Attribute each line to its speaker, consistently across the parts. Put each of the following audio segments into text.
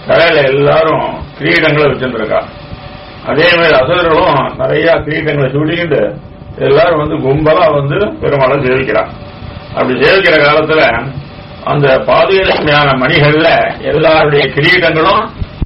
Speaker 1: தலையில எல்லாரும் கிரீடங்களை வச்சிருக்கா அதே மாதிரி அசுரர்களும் நிறைய கிரீடங்களை சூடிக்கிட்டு எல்லாரும் வந்து கும்பலா வந்து பெருமாளை சேவிக்கிறான் அப்படி சேவிக்கிற காலத்துல அந்த பாதுகாப்பான மணிகள்ல எல்லாருடைய கிரீடங்களும்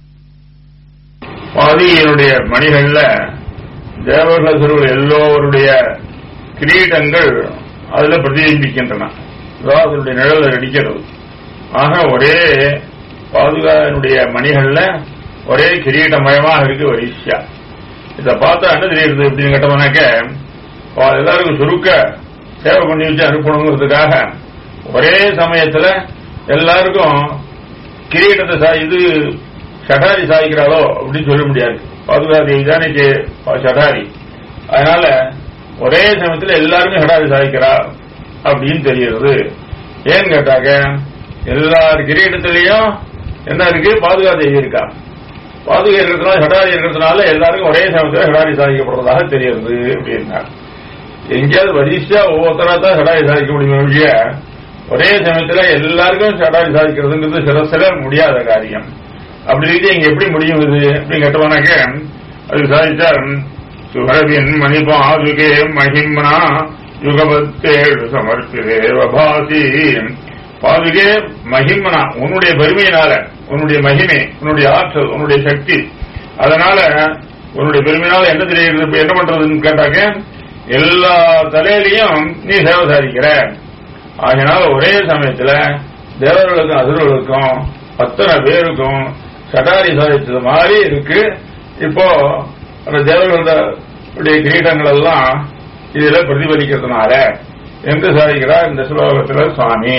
Speaker 1: பாதியினுடைய மணிகள்ல தேவர்களுடைய எல்லோருடைய கிரீடங்கள் அதுல பிரதிபிம்பிக்கின்றன அதாவது அதனுடைய நிழல் அடிக்கிறது ஆக ஒரே பாதுகானுடைய மணிகள்ல ஒரே கிரீடமயமாக இருக்கு வரிசையா இத பார்த்தா என்ன தெரியுது அப்படின்னு கேட்டோம்னாக்க எல்லாருக்கும் சுருக்க சேவை பண்ணி வச்சு அனுப்பணுங்கிறதுக்காக ஒரே சமயத்துல எல்லாருக்கும் கிரீடத்தை சா இது ஷடாரி சாய்க்கிறாளோ அப்படின்னு சொல்ல முடியாது பாதுகாதேவி தானே ஷடாரி அதனால ஒரே சமயத்துல எல்லாருமே ஷடாரி சாய்க்கிறா அப்படின்னு தெரிகிறது ஏன்னு கேட்டாக்க எல்லார் கிரீடத்திலையும் என்ன இருக்கு பாதுகாதேவி இருக்கா பாதுகா இருக்கிறதுனால ஷடாரி இருக்கிறதுனால எல்லாருக்கும் ஒரே சமயத்துல ஷடாரி சாதிக்கப்படுறதாக தெரியுது அப்படின்னா எங்கேயாவது வரிசையா ஒவ்வொருத்தரா தான் ஷடாரி சாதிக்க முடியும் ஒழிய ஒரே சமயத்துல எல்லாருக்கும் ஷடாரி சாதிக்கிறதுங்கிறது சில சில முடியாத காரியம் அப்படி இருக்கு இங்க எப்படி முடியும் இது அப்படின்னு கேட்டவனாக்க அது சாதிச்சார் சுகரவின் மணிபாதுகே மகிம்னா யுகபத்தேழு சமர்ப்பிதேவபாசி பாதுகே மகிமனா உன்னுடைய பெருமையினால உன்னுடைய மகிமை உன்னுடைய ஆற்றல் உன்னுடைய சக்தி அதனால உன்னுடைய பெருமையினால என்ன தெரியுது இப்ப என்ன பண்றதுன்னு கேட்டாக்க எல்லா தலையிலையும் நீ சேவை சாதிக்கிற அதனால ஒரே சமயத்துல தேவர்களுக்கும் அசுரர்களுக்கும் அத்தனை பேருக்கும் சடாரி சாதித்தது மாதிரி இருக்கு இப்போ அந்த தேவர்களுடைய கிரீடங்கள் எல்லாம் இதுல பிரதிபலிக்கிறதுனால என்று சாதிக்கிறார் இந்த ஸ்லோகத்துல சுவாமி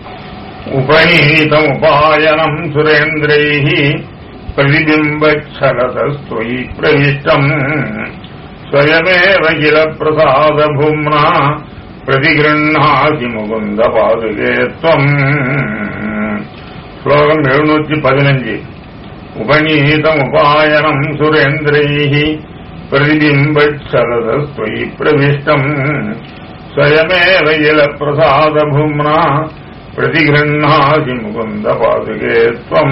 Speaker 1: உபநீதம் உபாயனம் சுரேந்திரைஹி பிரதிபிம்பலதஸ்துயி பிரவிஷ்டம் ஸ்வயமேவ கில பிரசாத பூம்னா பிரதிகிருண்ணாசி முகுந்த பாதுகே துவம் ஸ்லோகம் எழுநூற்றி பதினஞ்சு உபநீதம் உபாயனம் சுரேந்திரைஹி பிரதிபிம்பலதஸ்துயி பிரவிஷ்டம் स्वयमेव इल प्रसादभूम्ना प्रतिगृह्णासि मुकुन्द पादुके त्वम्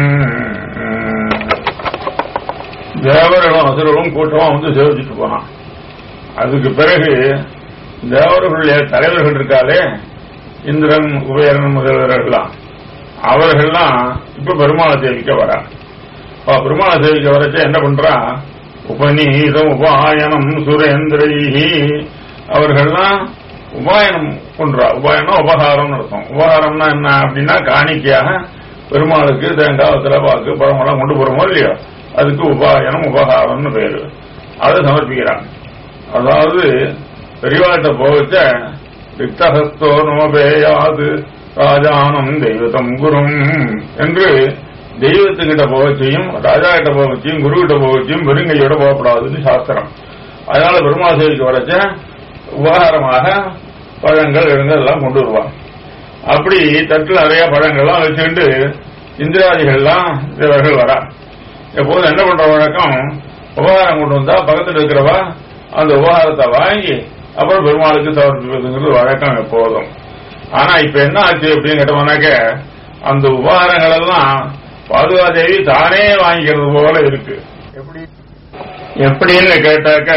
Speaker 1: தேவர்களும் அசுரர்களும் கூட்டமா வந்து சேவிச்சுட்டு போனான் அதுக்கு பிறகு தேவர்களுடைய தலைவர்கள் இருக்காலே இந்திரன் குபேரன் முதல்வர்கள்லாம் அவர்கள்லாம் இப்ப பெருமாளை சேவிக்க வரா பெருமாளை சேவிக்க வரச்ச என்ன பண்றா உபநீதம் உபாயனம் சுரேந்திரைஹி அவர்கள்லாம் உபாயனம் பண்றா உபாயனம் உபகாரம் அர்த்தம் உபகாரம்னா என்ன அப்படின்னா காணிக்கையாக பெருமாளுக்கு தேங்காய் திலபாக்கு பழமெல்லாம் கொண்டு போறோமோ இல்லையோ அதுக்கு உபாயனம் உபகாரம்னு பேரு அதை சமர்ப்பிக்கிறாங்க அதாவது பெரியவாட்ட போகச்ச விக்தஹஸ்தோ நோபேயாது ராஜானம் தெய்வத்தம் குரும் என்று தெய்வத்துக்கிட்ட போகச்சையும் ராஜா கிட்ட போகச்சையும் குரு கிட்ட போகச்சையும் பெருங்கையோட போகக்கூடாதுன்னு சாஸ்திரம் அதனால பெருமாள் சேவிக்கு வரச்ச உபகாரமாக பழங்கள் இடங்கள் எல்லாம் கொண்டு வருவாங்க அப்படி தட்டில் நிறைய பழங்கள்லாம் வச்சுக்கிட்டு இந்திராதிகள்லாம் தேவர்கள் வரா எப்போதும் என்ன பண்ற வழக்கம் உபகாரம் கொண்டு வந்தா பக்கத்தில் இருக்கிறவா அந்த உபகாரத்தை வாங்கி அப்புறம் பெருமாளுக்கு சமர்ப்பிப்பதுங்கிறது வழக்கம் எப்போதும் ஆனா இப்ப என்ன ஆச்சு அப்படின்னு கேட்டோம்னாக்க அந்த உபகாரங்கள் எல்லாம் பாதுகாதேவி தானே வாங்கிக்கிறது போல இருக்கு எப்படி எப்படின்னு கேட்டாக்க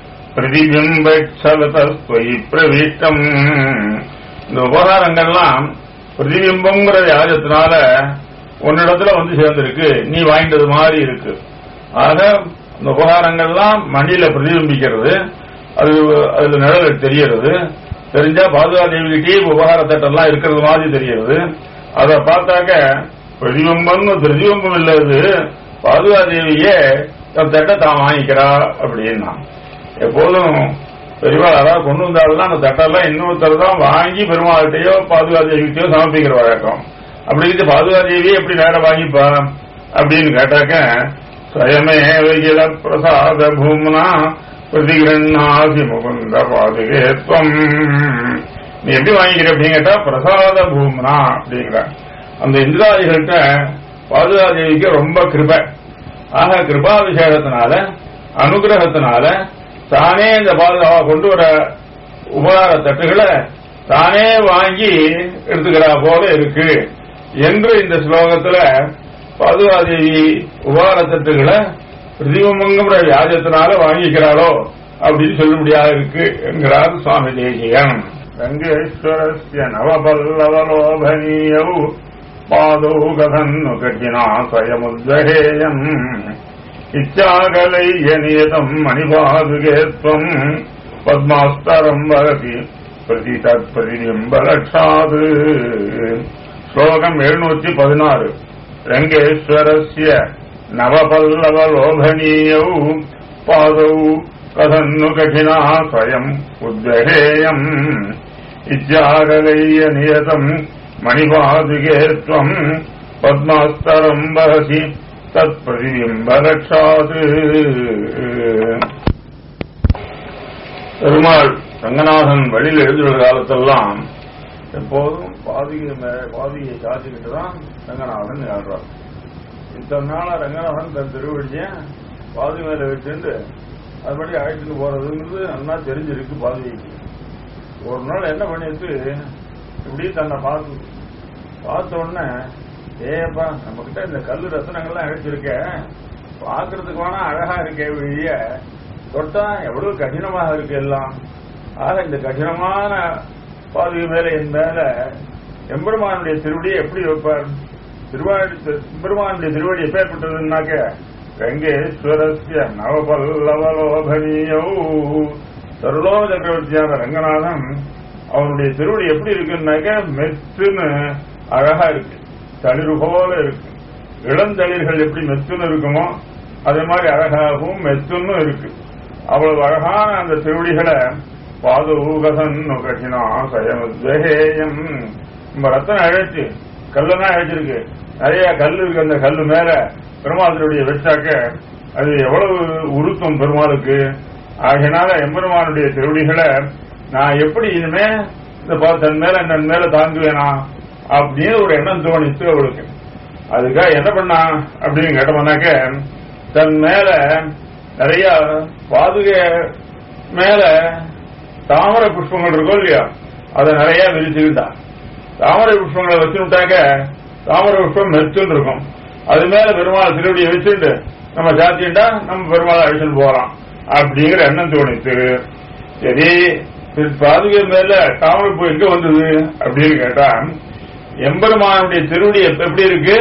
Speaker 1: பிரதிபிம்பி பிரவிஷ்டம் இந்த உபகாரங்கள்லாம் பிரதிபிம்பங்கிற யாஜத்தினால உன்னிடத்துல வந்து சேர்ந்திருக்கு நீ வாங்கிட்டது மாதிரி இருக்கு ஆக இந்த உபகாரங்கள்லாம் மணியில பிரதிபிம்பிக்கிறது அது அதுல நிழல் தெரியறது தெரிஞ்சா பாதுகாதேவிகிட்டே உபகார தட்டெல்லாம் இருக்கிறது மாதிரி தெரியுது அதை பார்த்தாக்க பிரதிபிம்பம் பிரதிபிம்பம் இல்லது பாதுகாதேவியே தன் தட்டை தான் வாங்கிக்கிறா அப்படின்னா எப்போதும் பெரியவாள் அதாவது கொண்டு வந்தாலும் அந்த தட்டெல்லாம் இன்னொருத்தர் தான் வாங்கி பெருமாள்கிட்டயோ பாதுகாதேவிக்கிட்டயோ சமர்ப்பிக்கிற வழக்கம் அப்படி பாதுகாதேவி எப்படி நேரம் வாங்கிப்பா அப்படின்னு கேட்டாக்க ஸ்வயமே வைகில பிரசாத பூம்னா பிரதிகிரண்ணாசி முகுந்த பாதுகேத்வம் நீ எப்படி வாங்கிக்கிற அப்படின்னு கேட்டா பிரசாத பூம்னா அப்படிங்கிற அந்த இந்திராதிகள்கிட்ட பாதுகாதேவிக்கு ரொம்ப கிருபை ஆக கிருபா விசேஷத்தினால அனுகிரகத்தினால தானே இந்த பாதுகாவா கொண்டு வர உபகார தட்டுகளை தானே வாங்கி எடுத்துக்கிறா போல இருக்கு என்று இந்த ஸ்லோகத்துல பாதுகாதேவி உபார தட்டுகளை பிரதிபங்கங்கிற வியாஜத்தினால வாங்கிக்கிறாளோ அப்படின்னு சொல்ல முடியாது இருக்கு என்கிறார் சுவாமி தேசிகன் ரங்கேஸ்வரஸ்ய நவபல்லவலோபனீயௌ பாதோ கதன்னு கட்டினா ஸ்வயமுத்வகேயம் இச்சாகலைய நியதம் மணிபாதுகேத்வம் பத்மாஸ்தரம் வகதி பிரதி தத் பிரதிபிம்பலட்சாது ஸ்லோகம் எழுநூற்றி பதினாறு ரங்கேஸ்வரஸ்ய நவபல்லவலோபனீயௌ பாதௌ கதன்னு கఠినా ஸ்வயம் உத்வகேயம் இச்சாகலைய நியதம் மணிபாதுகே त्वम् பத்மாஸ்தரம் வகசி தத் பிரதிபிம்பலட்சாது பெருமாள் ரங்கநாதன் வழியில் எழுதுகிற காலத்தெல்லாம் எப்போதும் பாதிகை மே- பாதியை சாத்திக்கிட்டு தான் ரங்கநாதன் ஏழ்றார் இத்தனை நாளா ரங்கநாதன் தன் திருவடிய பாதி மேல வச்சுட்டு அதுபடி அழைச்சிட்டு போறதுங்கிறது நல்லா தெரிஞ்சிருக்கு பாதிக்கு ஒரு நாள் என்ன பண்ணிட்டு இப்படி தன்னை பார்த்து பார்த்த உடனே ஏப்பா நம்ம கிட்ட இந்த கல்லு ரத்தனங்கள்லாம் அழைச்சிருக்க பார்க்கறதுக்கு வேணா அழகா இருக்கே வெளிய தொட்டா எவ்வளவு கடினமாக இருக்கு எல்லாம் ஆக இந்த கடினமான பாதுகை மேல என் மேல எம்பெருமானுடைய திருவடியை எப்படி வைப்பார் திருவாடி எம்பெருமானுடைய திருவடி எப்பேற்பட்டதுன்னாக்க ரங்கேஸ்வரஸ்ய நவபல்லவலோபனீயோ சர்வலோக சக்கரவர்த்தியான ரங்கநாதன் அவனுடைய திருவடி எப்படி இருக்குன்னாக்க மெத்துன்னு அழகா இருக்கு தளிர் போல இருக்கு இளந்தளிர்கள் எப்படி மெத்துன்னு இருக்குமோ அதே மாதிரி அழகாகவும் மெத்துன்னு இருக்கு அவ்வளவு அழகான அந்த திருவடிகளை பாதுகசன் கட்டினா சயமத்வேயம் நம்ம ரத்தனம் அழைச்சு கல்லெல்லாம் அழைச்சிருக்கு நிறைய கல் இருக்கு அந்த கல்லு மேல பெருமாள் திருவடியை வச்சாக்க அது எவ்வளவு உருத்தம் பெருமாளுக்கு ஆகையினால எம்பெருமானுடைய திருவடிகளை நான் எப்படி இனிமே இந்த பா- தன் மேல தன் மேல தாங்குவேனா அப்படின்னு ஒரு எண்ணம் தோணிச்சு அவளுக்கு அதுக்காக என்ன பண்ணா அப்படின்னு கேட்டோம்னாக்க தன் மேல நிறைய பாதுகை மேல தாமரை புஷ்பங்கள் இருக்கும் இல்லையா அதை நிறைய விரிச்சுக்கிட்டான் தாமரை புஷ்பங்களை வச்சுட்டாக்க தாமரை புஷ்பம் மெச்சுன்னு இருக்கும் அது மேல பெருமாள் திருவடியை வச்சுட்டு நம்ம சாத்திட்டா நம்ம பெருமாளை அழிச்சுட்டு போறோம் அப்படிங்கிற எண்ணம் தோணிச்சு சரி திரு பாதுகை மேல தாமரை பூ எங்க வந்தது அப்படின்னு கேட்டா எம்பெருமானுடைய திருவடி எப்ப- எப்படி இருக்கு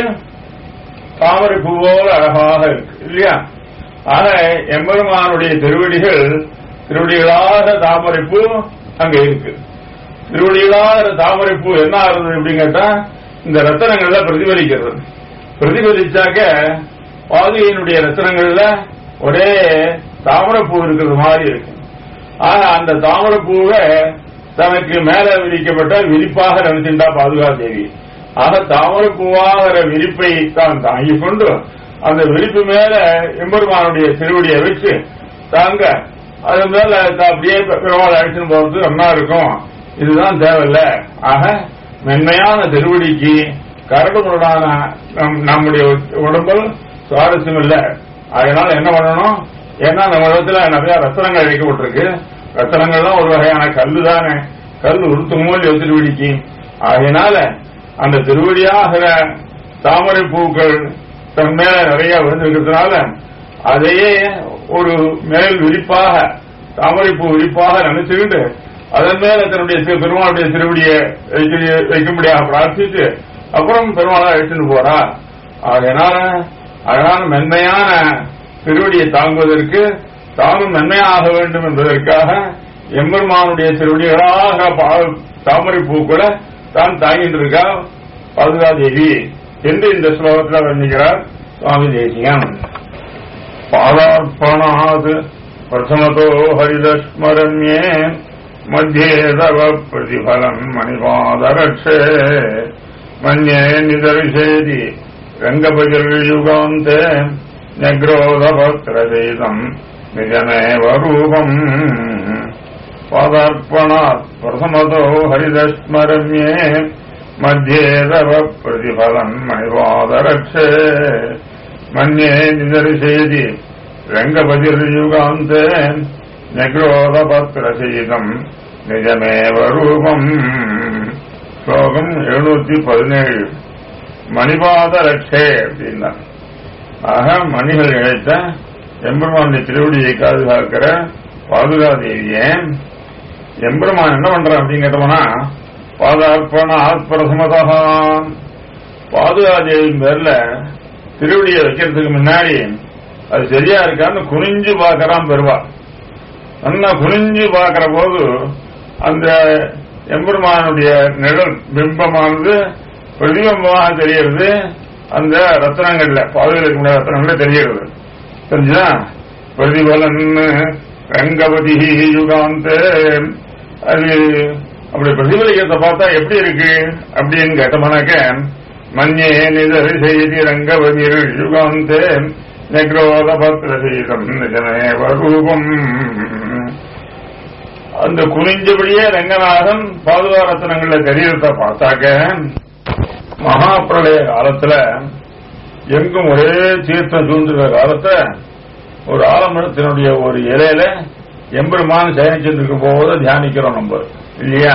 Speaker 1: தாமரை பூ போல அழகாக இருக்கு இல்லையா ஆக எம்பெருமானுடைய திருவடிகள் திருவடிகளாக தாமரை பூ அங்க இருக்கு திருவடிகளாக தாமரை பூ என்ன ஆகுது அப்படின்னு கேட்டா இந்த ரத்தனங்கள்ல பிரதிபலிக்கிறது பிரதிபலிச்சாக்க பாதுகையினுடைய ரத்தனங்கள்ல ஒரே தாமரைப்பூ இருக்கிறது மாதிரி இருக்கு ஆக அந்த தாமரைப்பூவை தனக்கு மேல விரிக்கப்பட்ட விரிப்பாக நினைச்சிருந்தா பாதுகா தேவி ஆக தாமரைப்பூவாகிற விரிப்பை தான் தாங்கிக் கொண்டு அந்த விரிப்பு மேல எம்பெருமானுடைய திருவடியை வச்சு தாங்க அது மேல த- அப்படியே பெருமாள் அழைச்சின்னு போறது நல்லா இருக்கும் இதுதான் தேவையில்ல ஆக மென்மையான திருவடிக்கு கரடுமுரடான நம்- நம்முடைய உடம்பில் சுவாரஸ்யம் இல்ல அதனால என்ன பண்ணணும் ஏன்னா நம்ம இடத்துல நிறைய ரத்தனங்கள் வைக்கப்பட்டிருக்கு ரத்தனங்கள்லாம் ஒரு வகையான கல்லு தானே கல் உருத்துமோ இல்லையோ திருவடிக்கு ஆகையினால அந்த திருவடியாகிற தாமரை பூக்கள் தன் மேல நிறைய விழுந்திருக்கிறதுனால அதையே ஒரு மேல் விரிப்பாக தாமரைப்பூ விரிப்பாக நினைச்சுக்கிட்டு அதன் மேல தன்னுடைய தி- பெருமாளுடைய திருவடியை வைக்க- வைக்கும்படியாக பிரார்த்தித்து அப்புறம் பெருமாளை அழைச்சிட்டு போறா அதனால அழகான மென்மையான திருவடியை தாங்குவதற்கு தானும் மென்மையாக வேண்டும் என்பதற்காக எம்பெருமானுடைய திருவடிகளாக பா- தாமரை பூக்களை தான் தாங்கிட்டு இருக்கா பாதுகாதேவி என்று இந்த ஸ்லோகத்தில் வர்ணிக்கிறார் சுவாமி தேசிகன் பாதார்ப்பணாத் பிரசமதோ ஹரிதஸ்மரண்யே மத்தியே தவ பிரதிபலம் மணிபாதரட்சே மன்யே நிதர்சேதி ரங்கபஜர்யுகாந்தே நக்ரோதபத்ரதீதம் நிஜமேவ ரூபம் பாதார்ப்பணாத் பிரசமதோ ஹரிதஸ்மரண்யே மத்தியே தவ பிரதிபலம் மணிபாதரட்சே மன்யே நிதர்சேதி ரங்கபதிர்யுகாந்தே நக்ரோதபத்ரசீதம் நிஜமேவ ரூபம் ஸ்லோகம் எழுநூத்தி பதினேழு மணிபாத ரட்சே அப்படின்னா ஆக மணிகள் இழைத்த எம்பெருமானுடைய திருவடியை பாதுகாக்கிற பாதுகாதேவியே எம்பெருமான் என்ன பண்றான் அப்படின்னு கேட்டோம்னா பாதார்ப்பண ஆத்பரசமதா பாதுகாதேவின் பேர்ல திருவடியை வைக்கிறதுக்கு முன்னாடி அது சரியா இருக்கான்னு குனிஞ்சு பார்க்கறான் பெறுவா நல்லா குனிஞ்சு பார்க்கிற போது அந்த எம்பெருமானுடைய நிழல் பிம்பமானது பிரதிபிம்பமாக தெரிகிறது அந்த ரத்னங்கள்ல பாதுகாக்க முடியாத ரத்னங்கள்ல தெரிகிறது தெரிஞ்சுதா பிரதிபலன் ரங்கபதி யுகாந்த அது அப்படி பிரதிபலிக்கிறத பார்த்தா எப்படி இருக்கு அப்படின்னு கேட்டோம்னாக்க மஞ்சே நிதரி செய்தி ரங்கபதிர் யுகாந்தே நெக்ரோத பத்திர செய்தம் நிஜமேவ ரூபம் அந்த குனிஞ்சபடியே ரங்கநாதன் பாதுகாரத்தனங்கள்ல தெரியறத பார்த்தாக்க மகாபிரளய காலத்துல எங்கும் ஒரே தீர்த்தம் சூழ்ந்துற காலத்துல ஒரு ஆலமரத்தினுடைய ஒரு இலையில எம்பெருமான் சயனிச்சிருக்கும் போது தியானிக்கிறோம் நம்ம இல்லையா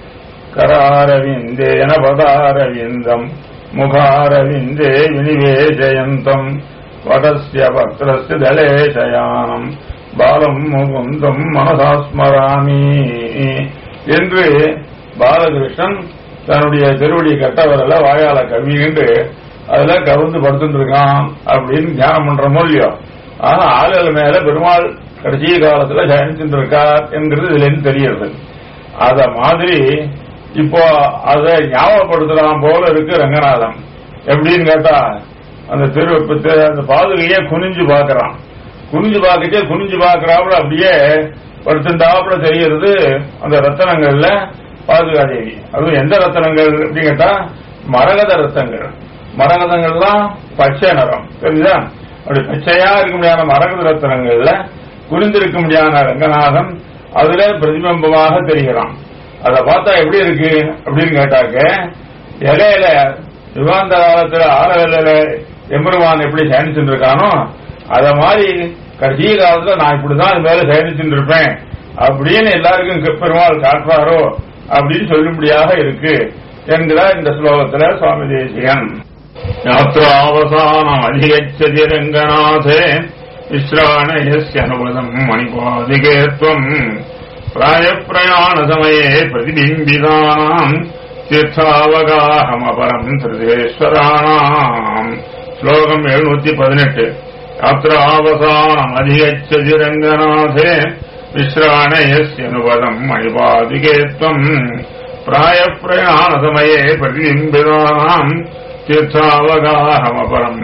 Speaker 1: கராரவிந்தேன பதாரவிந்தம் முகாரவிந்தே வினிவேஜயந்தம் வடஸ்ய பக்ரஸ்ய தலேசயானம் பாலம் முகுந்தம் மனசாஸ்மராமி என்று பாலகிருஷ்ணன் தன்னுடைய திருவடி கட்டவரல வாயால கவிண்டு அதுல கவுந்து படுத்துட்டு இருக்கான் அப்படின்னு தியானம் பண்றோமோ இல்லையோ ஆனா ஆளுகள் மேல பெருமாள் கடைசி காலத்துல சயனிச்சுட்டு இருக்கார் என்கிறது இதுல இருந்து தெரியுது அத மாதிரி இப்போ அதை ஞாபகப்படுத்தலாம் போல இருக்கு ரங்கநாதன் எப்படின்னு கேட்டா அந்த திரு அந்த பாதுகையே குனிஞ்சு பாக்குறான் குனிஞ்சு பார்க்கச்சே குனிஞ்சு பார்க்கறாப்புல அப்படியே படுத்துண்டாப்புல தெரிகிறது அந்த ரத்தனங்கள்ல பாதுகாதேவி அதுவும் எந்த ரத்தனங்கள் அப்படின்னு கேட்டா மரகத ரத்தங்கள் மரகதங்கள்லாம் பச்சை நிறம் தெரியுதா அப்படி பச்சையா இருக்க முடியாத மரகத ரத்தனங்கள்ல குனிந்திருக்க முடியாத ரங்கநாதன் அதுல பிரதிபிம்பமாக தெரிகிறான் அதை பார்த்தா எப்படி இருக்கு அப்படின்னு கேட்டாக்க இலையில யுகாந்த காலத்துல ஆரவேல எம்பெருமான் எப்படி சயனிச்சுட்டு இருக்கானோ அத மாதிரி கடைசி காலத்துல நான் இப்படிதான் இது மேல சயனிச்சுட்டு இருப்பேன் அப்படின்னு எல்லாருக்கும் பெருமாள் காட்டுறாரோ அப்படின்னு சொல்லும்படியாக இருக்கு என்கிறார் இந்த ஸ்லோகத்துல சுவாமி தேசிகன் யாத்திராவசானம் அதிகச்சதி ரங்கநாதே விஸ்ராணயஸ்யனுபதம் மணிபாதிகேத்வம் प्रायप्रयाणसमये प्रतिबिम्बितानाम् तीर्थावगाहमपरम् திருதேஸ்வராணாம் ஸ்லோகம் எழுநூத்தி பதினெட்டு யாத்திராவசானம் அதிகச்சதி ரங்கநாதே விஸ்ராணயஸ்யனுபதம் மணிபாதிகேத்வம் प्रायप्रयाणसमये प्रतिबिम्बितानाम् तीर्थावगाहमपरम्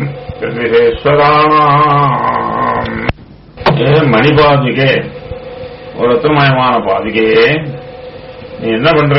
Speaker 1: திருதேஸ்வராணாம் ஏ மணிபாதிகே ஒரு ரத்னமயமான பாதிகையே நீ என்ன பண்ற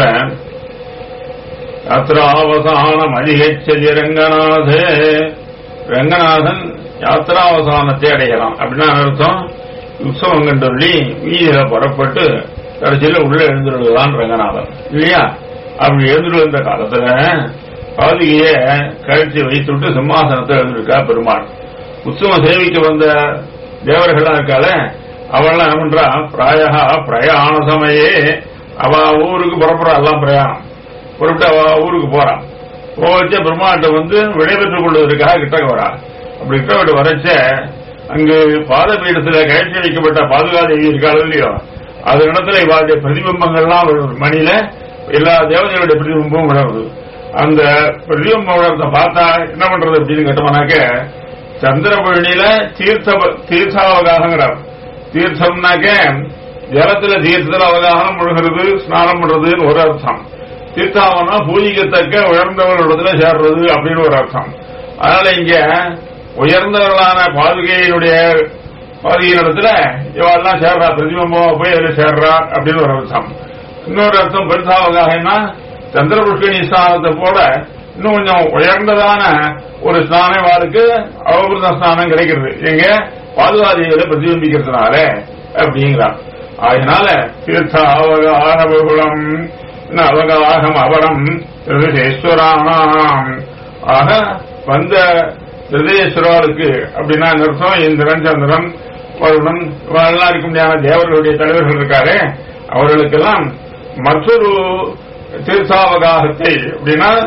Speaker 1: யாத்திராவசானம் அதிகச்சதி ரங்கநாதே ரங்கநாதன் யாத்திராவசானத்தை அடையலாம் அப்படின்னா அர்த்தம் உற்சவம் கண்டொல்லி வீதியில புறப்பட்டு கடைசியில உள்ள எழுந்துருதான் ரங்கநாதன் இல்லையா அப்படி எழுந்துருந்த காலத்துல பாதிகைய கழிச்சு வைத்துவிட்டு சிம்மாசனத்தை எழுந்திருக்கா பெருமாள் உற்சவம் சேவிக்க வந்த தேவர்களா இருக்கால அவள்லாம் என்ன பண்றா பிராயா பிரயாண சமயே அவ ஊருக்கு புறப்படுறா எல்லாம் பிரயாணம் புறப்பட்டு அவ ஊருக்கு போறான் போவச்ச பெருமாட்ட வந்து விடைபெற்றுக் கொள்வதற்காக கிட்டக்க வரா அப்படி கிட்ட வரச்ச அங்கு பாதபீடத்துல கழிச்சு வைக்கப்பட்ட பாதுகாதேவி இருக்காளோ இல்லையோ அது இடத்துல இவாளுடைய பிரதிபிம்பங்கள்லாம் விழுது. மணியில எல்லா தேவதைகளுடைய பிரதிபிம்பமும் விழருது அந்த பிரதிபிம்பம் விழறத பார்த்தா என்ன பண்றது அப்படின்னு கேட்டோம்னாக்க சந்திரபழனியில தீர்த்த தீர்த்தாவகாசங்கிறார் தீர்த்தம்னாக்க ஜலத்துல தீர்த்தத்துல அவகாசம் முழுகிறது ஸ்நானம் பண்றதுன்னு ஒரு அர்த்தம் தீர்த்தாவனா பூஜிக்கத்தக்க உயர்ந்தவர்களிடத்துல சேர்றது அப்படின்னு ஒரு அர்த்தம் அதனால இங்க உயர்ந்தவர்களான பாதுகையினுடைய பாதுகையினிடத்துல இவெல்லாம் சேர்றா பிரதிபிம்பமா போய் அதுல சேர்றா அப்படின்னு ஒரு அர்த்தம் இன்னொரு அர்த்தம் பெருசாவகாகனா சந்திர புஷ்கரணி ஸ்நானத்தை போல இன்னும் கொஞ்சம் உயர்ந்ததான ஒரு ஸ்நானம் வாழ்க்கு அவபிரத ஸ்நானம் கிடைக்கிறது எங்க பாதுகாதிகளை பிரதிபிம்பிக்கிறதுனால அப்படிங்கிறான் அதனால தீர்த்த அவகாகபகுலம் அவகாகம் அவரம் திருதேஸ்வரானாம் ஆக வந்த திருதேஸ்வராருக்கு அப்படின்னா இந்த அர்த்தம் இந்திரன் சந்திரன் வருணன் இவரெல்லாம் இருக்க முடியாத தேவர்களுடைய தலைவர்கள் இருக்காரு அவர்களுக்கெல்லாம் மற்றொரு தீர்த்தாவகாகத்தை அப்படின்னா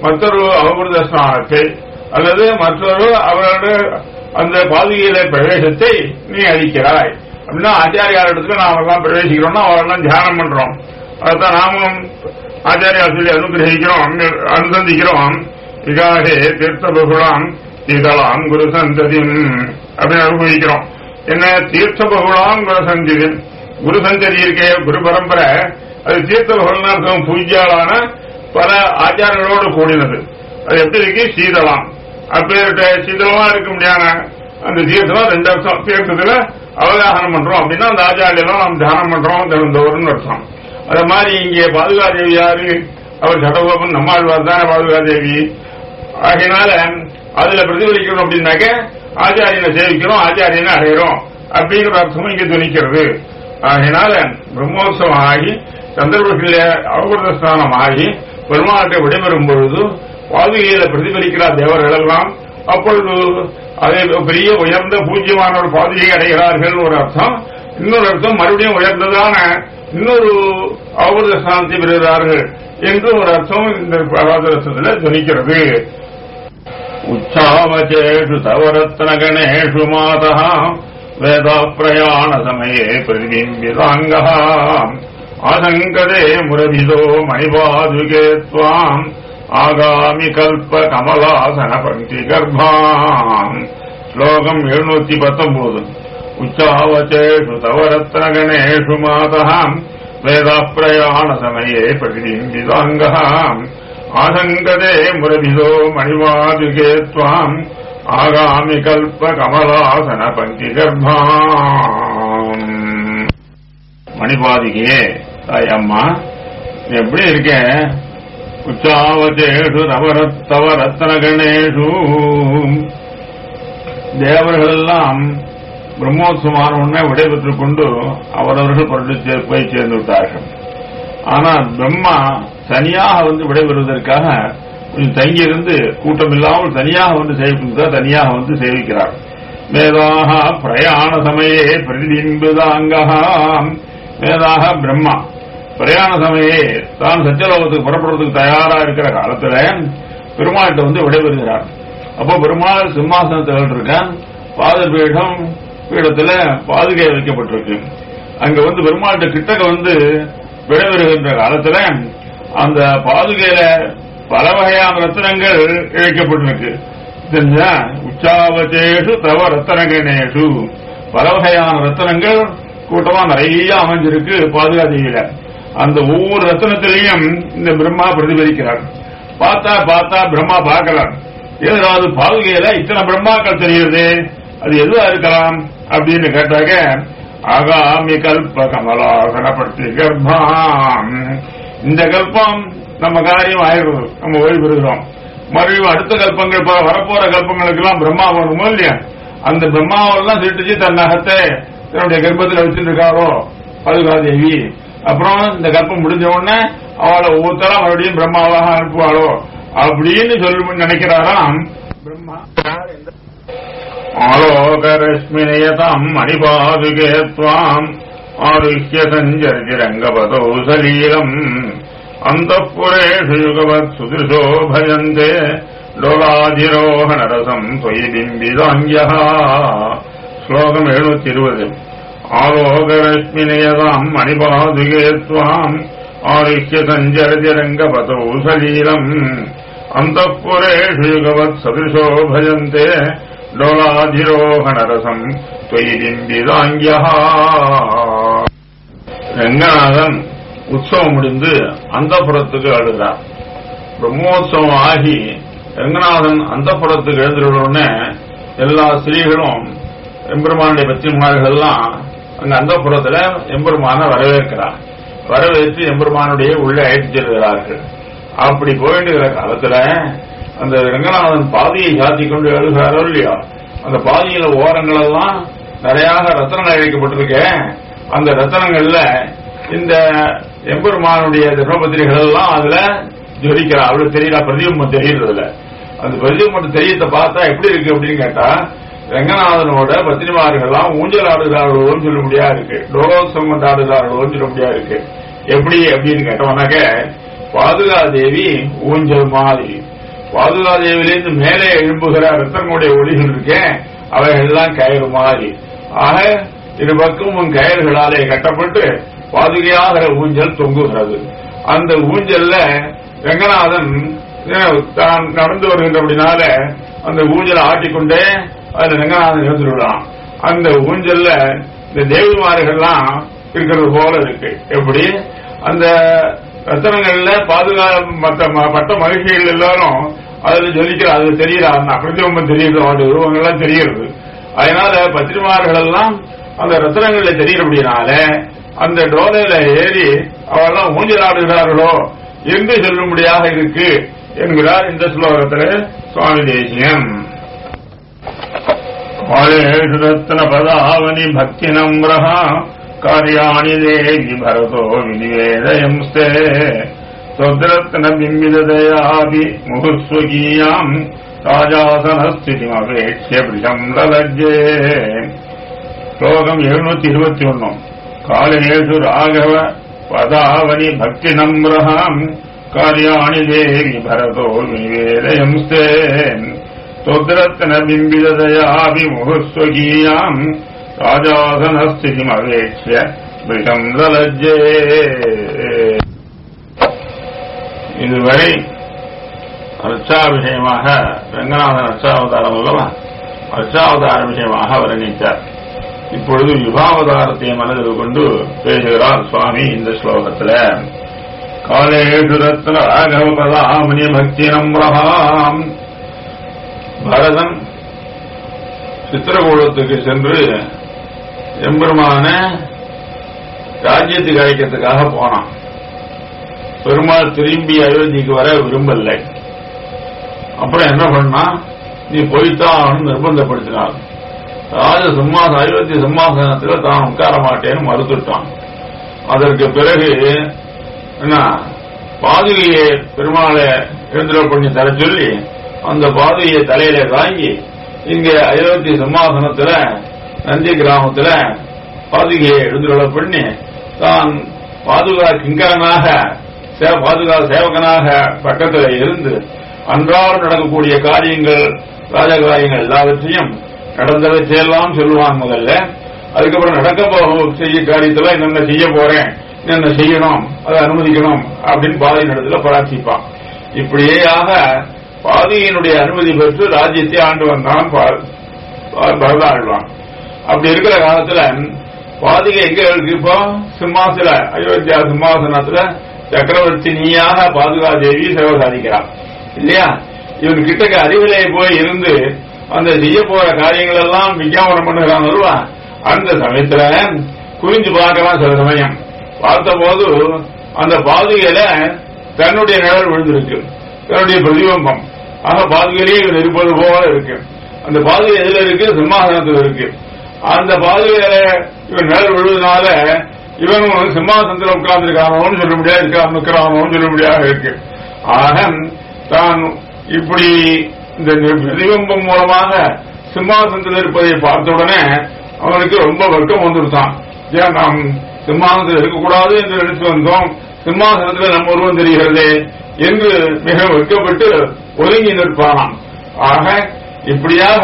Speaker 1: மற்றொரு அவபூத ஸ்நானத்தை அல்லது மற்றொரு அவருடைய அந்த பாதுகையில பிரவேசத்தை நீ அளிக்கிறாய் அப்படின்னா ஆச்சாரியார் இடத்துல நாம் எல்லாம் பிரவேசிக்கிறோம்னா அவரெல்லாம் தியானம் பண்றோம் அதான் நாமும் ஆச்சாரியார் சொல்லி அனுகிரகிக்கிறோம் அனுசந்திக்கிறோம் விகாரே தீர்த்த பகுலாம் சீதலாம் குரு சந்ததிம் அப்படின்னு அனுபவிக்கிறோம் என்ன தீர்த்த பகுலாம் குரு சந்ததி குரு சந்ததி இருக்கே குரு பரம்பரை அது தீர்த்த பகுலாம் அர்த்தம் பூஜ்யாலான பல ஆச்சாரங்களோடு கூடினது அது எப்படி இருக்கு சீதலாம் அப்பேர்கிட்ட சீதளமா இருக்க முடியாத அந்த தீர்த்தம் ரெண்டு அர்த்தம் தீர்த்தத்துல அவகாசனம் பண்றோம் அப்படின்னா அந்த ஆச்சாரியெல்லாம் நாம் தியானம் பண்றோம் திறந்தவர்னு அர்த்தம் அது மாதிரி இங்கே பாதுகாதேவி யாரு அவர் சடகோபன் நம்மாழ்வார் தானே பாதுகாதேவி ஆகையினால அதுல பிரதிபலிக்கணும் அப்படின்னாக்க ஆச்சாரியனை சேவிக்கிறோம் ஆச்சாரியனை அடையிறோம் அப்படிங்கிற அர்த்தமும் இங்க துணிக்கிறது ஆகையினால பிரம்மோத்சவம் ஆகி சந்தர்ப்பத்தில் அவபூத ஸ்நானம் ஆகி பெருமாட்டை விடைபெறும் பொழுது பாதுகையில பிரதிபலிக்கிறார் தேவர்கள் எல்லாம் அப்பொழுது அதை பெரிய உயர்ந்த பூஜ்யமான ஒரு பாதுகை அடைகிறார்கள் ஒரு அர்த்தம் இன்னொரு அர்த்தம் மறுபடியும் உயர்ந்ததான இன்னொரு அவபூத ஸ்நானத்தை பெறுகிறார்கள் என்று ஒரு அர்த்தம் இந்த பாதரசத்தில் துணிக்கிறது உச்சாவச்சேஷு தவரத்னகணேஷு மாதா வேதா பிரயாண சமயே பிரதிபிம்பிதாங்க ஆசங்கதே முரபிதோ மணிபாதுகே துவாம் ஆகாமி கல்ப கமலாசன பங்கி கர்ப்பாம் ஸ்லோகம் எழுநூத்தி பத்தொன்பது உச்சாவச்சேஷு தவரத்னகணேஷு மாதா வேதா பிரயாண சமயே பிரதிபிம்பிதாங்க ஆசங்கதே முரபிதோ மணிவாதுகே துவாம் ஆகாமி கல்ப கமலாசன பங்கி கர்ப்பாம் மணிபாதிகே தாய் அம்மா நீ எப்படி இருக்க உச்சாவச்சேஷு நவரத்தவ ரத்தன கணேஷு தேவர்கள் எல்லாம் பிரம்மோத்சவமான உடனே விடைபெற்றுக் கொண்டு அவரவர்கள் பொருட்டு போய் சேர்ந்து விட்டார்கள் ஆனால் பிரம்மா தனியாக வந்து விடைபெறுவதற்காக கொஞ்சம் தங்கியிருந்து கூட்டம் இல்லாமல் தனியாக வந்து சேவிக்கிறதா தனியாக வந்து சேவிக்கிறார் மேதாக பிரயாண சமயே பிரதிபிம்புதாங்காம் மேதாக பிரம்மா பிரயாண சமயே தான் சத்தியலோகத்துக்கு புறப்படுறதுக்கு தயாரா இருக்கிற காலத்துல பெருமாள்கிட்ட வந்து விடைபெறுகிறார் அப்போ பெருமாள் சிம்மாசனத்தில் இருக்கான் பாதபீடம் பீடத்துல பாதுகை வைக்கப்பட்டிருக்கு அங்க வந்து பெருமாள்கிட்ட கிட்டக்க வந்து விடைபெறுகின்ற காலத்துல அந்த பாதுகையில பல வகையான ரத்தனங்கள் இழைக்கப்பட்டிருக்கு தெரிஞ்சா உச்சாவச்சேஷு தவ ரத்தனகணேஷு பல வகையான ரத்தனங்கள் கூட்டமா நிறைய அமைஞ்சிருக்கு பாதுகாதேவியில அந்த ஒவ்வொரு ரத்தனத்திலையும் இந்த பிரம்மா பிரதிபலிக்கிறார் பார்த்தா பார்த்தா பிரம்மா பார்க்கலாம் ஏதாவது பாதுகையில இத்தனை பிரம்மாக்கள் தெரியுது அது எதுவா இருக்கலாம் அப்படின்னு கேட்டாக்க ஆகாமி கல்ப கமலாசனப்படுத்தி கர்ப்பம் இந்த கல்பம் நம்ம காரியம் ஆயிடுறது நம்ம ஓய்வு பெறுகிறோம் மறுபடியும் அடுத்த கல்பங்கள் ப- வரப்போற கல்பங்களுக்கு எல்லாம் பிரம்மா வருமோ இல்லையா அந்த பிரம்மாவெல்லாம் சிருஷ்டிச்சு தன் நகத்தை தன்னுடைய கர்ப்பத்தில் வச்சிருக்காரோ பதுகாதேவி அப்புறம் இந்த கல்பம் முடிஞ்ச உடனே அவளை ஒவ்வொருத்தரா மறுபடியும் பிரம்மாவாக அனுப்புவாளோ அப்படின்னு சொல்லி நினைக்கிறாராம் பிரம்மா ஆலோகரஸ்மினயதாம் மணிபாதுகே துவாம் ஆருஹ்ய சஞ்சரிரங்கபதோ சலீலம் அந்தப்புரேஷு யுகவத் சுதிருஷோ பஜந்தே டோலாதிரோகணரசம் தொயி பிம்பிதாங்கியா ஸ்லோகம் எழுநூத்தி இருபது ஆலோகரஸ்மினயதாம் மணிபாதுகே துவாம் ஆருஹ்ய சஞ்சரிரங்கபதோ சலீலம் அந்தப்புரேஷு யுகவத் சதிருஷோ பஜந்தே டோலாதிரோகணரசம் தொயி பிம்பிதாங்கியா ரங்கநாதன் உற்சவம் முடிந்து அந்தப்புறத்துக்கு அழுகிறார் பிரம்மோத்சவம் ஆகி ரங்கநாதன் அந்தப்புறத்துக்கு எழுந்துள்ளவுடனே எல்லா ஸ்திரீகளும் எம்பெருமானுடைய பத்திரிமார்கள் எல்லாம் அங்க அந்தப்புறத்துல எம்பெருமான வரவேற்கிறார் வரவேற்று எம்பெருமானுடைய உள்ளே அழைத்து செல்கிறார்கள் அப்படி போயிட்டு காலத்துல அந்த ரங்கநாதன் பாதியை சாத்தி கொண்டு எழுகிறாரோ இல்லையா அந்த பாதியில ஓரங்கள் எல்லாம் நிறைய ரத்தனங்கள் இழைக்கப்பட்டிருக்க அந்த ரத்தனங்கள்ல இந்த எம்பெருமானுடைய தர்மபத்திரிகள் எல்லாம் அதுல ஜொலிக்கிறா அவ்வளவு தெரியல பிரதிபிம்பம் தெரியறதுல அந்த பிரதிபிம்பம் தெரியத்தை பார்த்தா எப்படி இருக்கு அப்படின்னு கேட்டா ரங்கநாதனோட பத்திரிமார்கள்லாம் ஊஞ்சல் ஆடுகிறார்களோன்னு சொல்ல முடியா இருக்கு டோலோத்சவம் கொண்டாடுகிறார்களோன்னு சொல்ல முடியா இருக்கு எப்படி அப்படின்னு கேட்டோம்னாக்க பாதுகா தேவி ஊஞ்சல் மாதிரி பாதுகாதேவிலிருந்து மேலே எழும்புகிற ரத்தனுடைய ஒளிகள் இருக்கேன் அவைகள் எல்லாம் கயிறு மாதிரி ஆக இரு பக்கமும் கயிறுகளாலே கட்டப்பட்டு பாதுகையாகிற ஊஞ்சல் தொங்குகிறது அந்த ஊஞ்சல்ல ரங்கநாதன் அஹ், தான் நடந்து வருகின்றபடினால அந்த ஊஞ்சலை ஆட்டிக்கொண்டே அதுல ரங்கநாதன் இருந்துவிடலாம் அந்த ஊஞ்சல்ல இந்த தேவிமார்கள்லாம் இருக்கிறது போல இருக்கு எப்படி அந்த ரத்தனங்கள்ல பாதுகாப்பு மற்ற ம- மற்ற மகிழ்ச்சிகள் எல்லாரும் அதுல ஜொலிக்கிற அது தெரியல பிரதிபம்பம் தெரியுது அவருடைய உருவங்கள்லாம் தெரிகிறது அதனால பத்திரிமார்கள் எல்லாம் அந்த ரத்தனங்கள்ல தெரியறபடினால அந்த டோலையில ஏறி அவெல்லாம் ஊஞ்சலாடுகிறார்களோ என்று சொல்லும்படியாக இருக்கு என்கிறார் இந்த ஸ்லோகத்தில் சுவாமி தேசியம் कालेषु रत्नपदावनि भक्तिनम्रः कार्याणि देवि भरतो विनिवेदयंस्ते त्वद्रत्नबिम्बिदयापि मुहुस्वकीयाम् राजासनस्थितिमपेक्ष्य वृषम् ललज्जे श्लोकम् எழுநூத்தி இருபத்தி ஒன்னு காலேஷு ராகவ பதாவனி பக்தி நம்ரஹாம் காரியாணி தேவி பரதோ விவேதயம்ஸ்தே தொத்ரத்ன பிம்பிதயாபி முகஸ்வகீயாம் ராஜாசனஸ்திதிமவேக்ஷ்ய விஷம் லலஜ்ஜே இதுவரை அர்ச்சாபிஷயமாக ரங்கநாதன் அர்ச்சாவதாரம் அல்லவா அர்ச்சாவதார விஷயமாக வர்ணித்தார் இப்பொழுது விபாவதாரத்தை மனதில் கொண்டு பேசுகிறார் சுவாமி இந்த ஸ்லோகத்தில் காலேஷு ரத்ன ராகவ பதாமணி பக்தி நம்ரஹாம் பரதன் சித்திரகூடத்துக்கு சென்று எம்பெருமான ராஜ்யத்துக்கு அழைக்கிறதுக்காக போனான் பெருமாள் திரும்பி அயோத்திக்கு வர விரும்பலை அப்புறம் என்ன பண்ணா நீ போய்த்தான் நிர்பந்தப்படுத்தினார் ராஜ சிம்மாசன அயோத்தி சிம்மாசனத்தில் தான் உட்கார மாட்டேன்னு மறுத்துட்டான் அதற்கு பிறகு என்ன பாதுகையை பெருமாளை எழுந்துட பண்ணி தர சொல்லி அந்த பாதுகையை தலையில தாங்கி இங்க அயோத்தி சிம்மாசனத்துல நந்தி கிராமத்துல பாதுகையை எழுந்துட பண்ணி தான் பாதுகா கிங்கரனாக சே- பாதுகா சேவகனாக பக்கத்துல இருந்து அன்றாடம் நடக்கக்கூடிய காரியங்கள் ராஜகாரியங்கள் எல்லாவற்றையும் நடந்தவற்றையெல்லாம் சொல்லுவான் முதல்ல அதுக்கப்புறம் நடக்க போகும் செய்ய காரியத்துல என்னென்ன செய்ய போறேன் என்னென்ன செய்யணும் அதை அனுமதிக்கணும் அப்படின்னு பாதை நடத்துல பிரார்த்திப்பான் இப்படியேயாக பாதியினுடைய அனுமதி பெற்று ராஜ்யத்தை ஆண்டு வந்தான் பா- பா- பரத ஆழ்வான் அப்படி இருக்கிற காலத்துல பாதிகை எங்க இருக்கு இப்போ சிம்மாசன அயோத்தியா சிம்மாசனத்துல சக்கரவர்த்தி நீயாக பாதுகா தேவி சேவை சாதிக்கிறான் இல்லையா இவன் கிட்டக்க அறிவிலே போய் இருந்து அந்த செய்ய போற காரியங்கள் எல்லாம் விஞ்ஞாபனம் பண்ணுகிறான் அல்லவா அந்த சமயத்துல குறிஞ்சு பார்க்கலாம் சில சமயம் பார்த்தபோது அந்த பாதுகையில தன்னுடைய நிழல் விழுந்திருக்கு தன்னுடைய பிரதிபம்பம் ஆக பாதுகையிலே இவன் இருப்பது போல இருக்கு அந்த பாதுகை எதுல இருக்கு சிம்மாசனத்தில் இருக்கு அந்த பாதுகையில இவன் நிழல் விழுவதனால இவனும் சிம்மாசனத்தில் உட்கார்ந்துருக்கானோன்னு சொல்ல முடியாது இருக்கான் நிற்கிறானோன்னு சொல்ல முடியாது இருக்கு ஆக தான் இப்படி இந்த பிரதிபிம்பம் மூலமாக சிம்மாசனத்தில் இருப்பதை பார்த்த உடனே அவனுக்கு ரொம்ப வெட்கம் வந்துருத்தான் ஏன் நாம் சிம்மாசனத்தில் இருக்கக்கூடாது என்று நினைத்து வந்தோம் சிம்மாசனத்தில் நம்ம உருவம் தெரிகிறதே என்று மிக வெட்கப்பட்டு ஒதுங்கி நிற்பானாம் ஆக இப்படியாக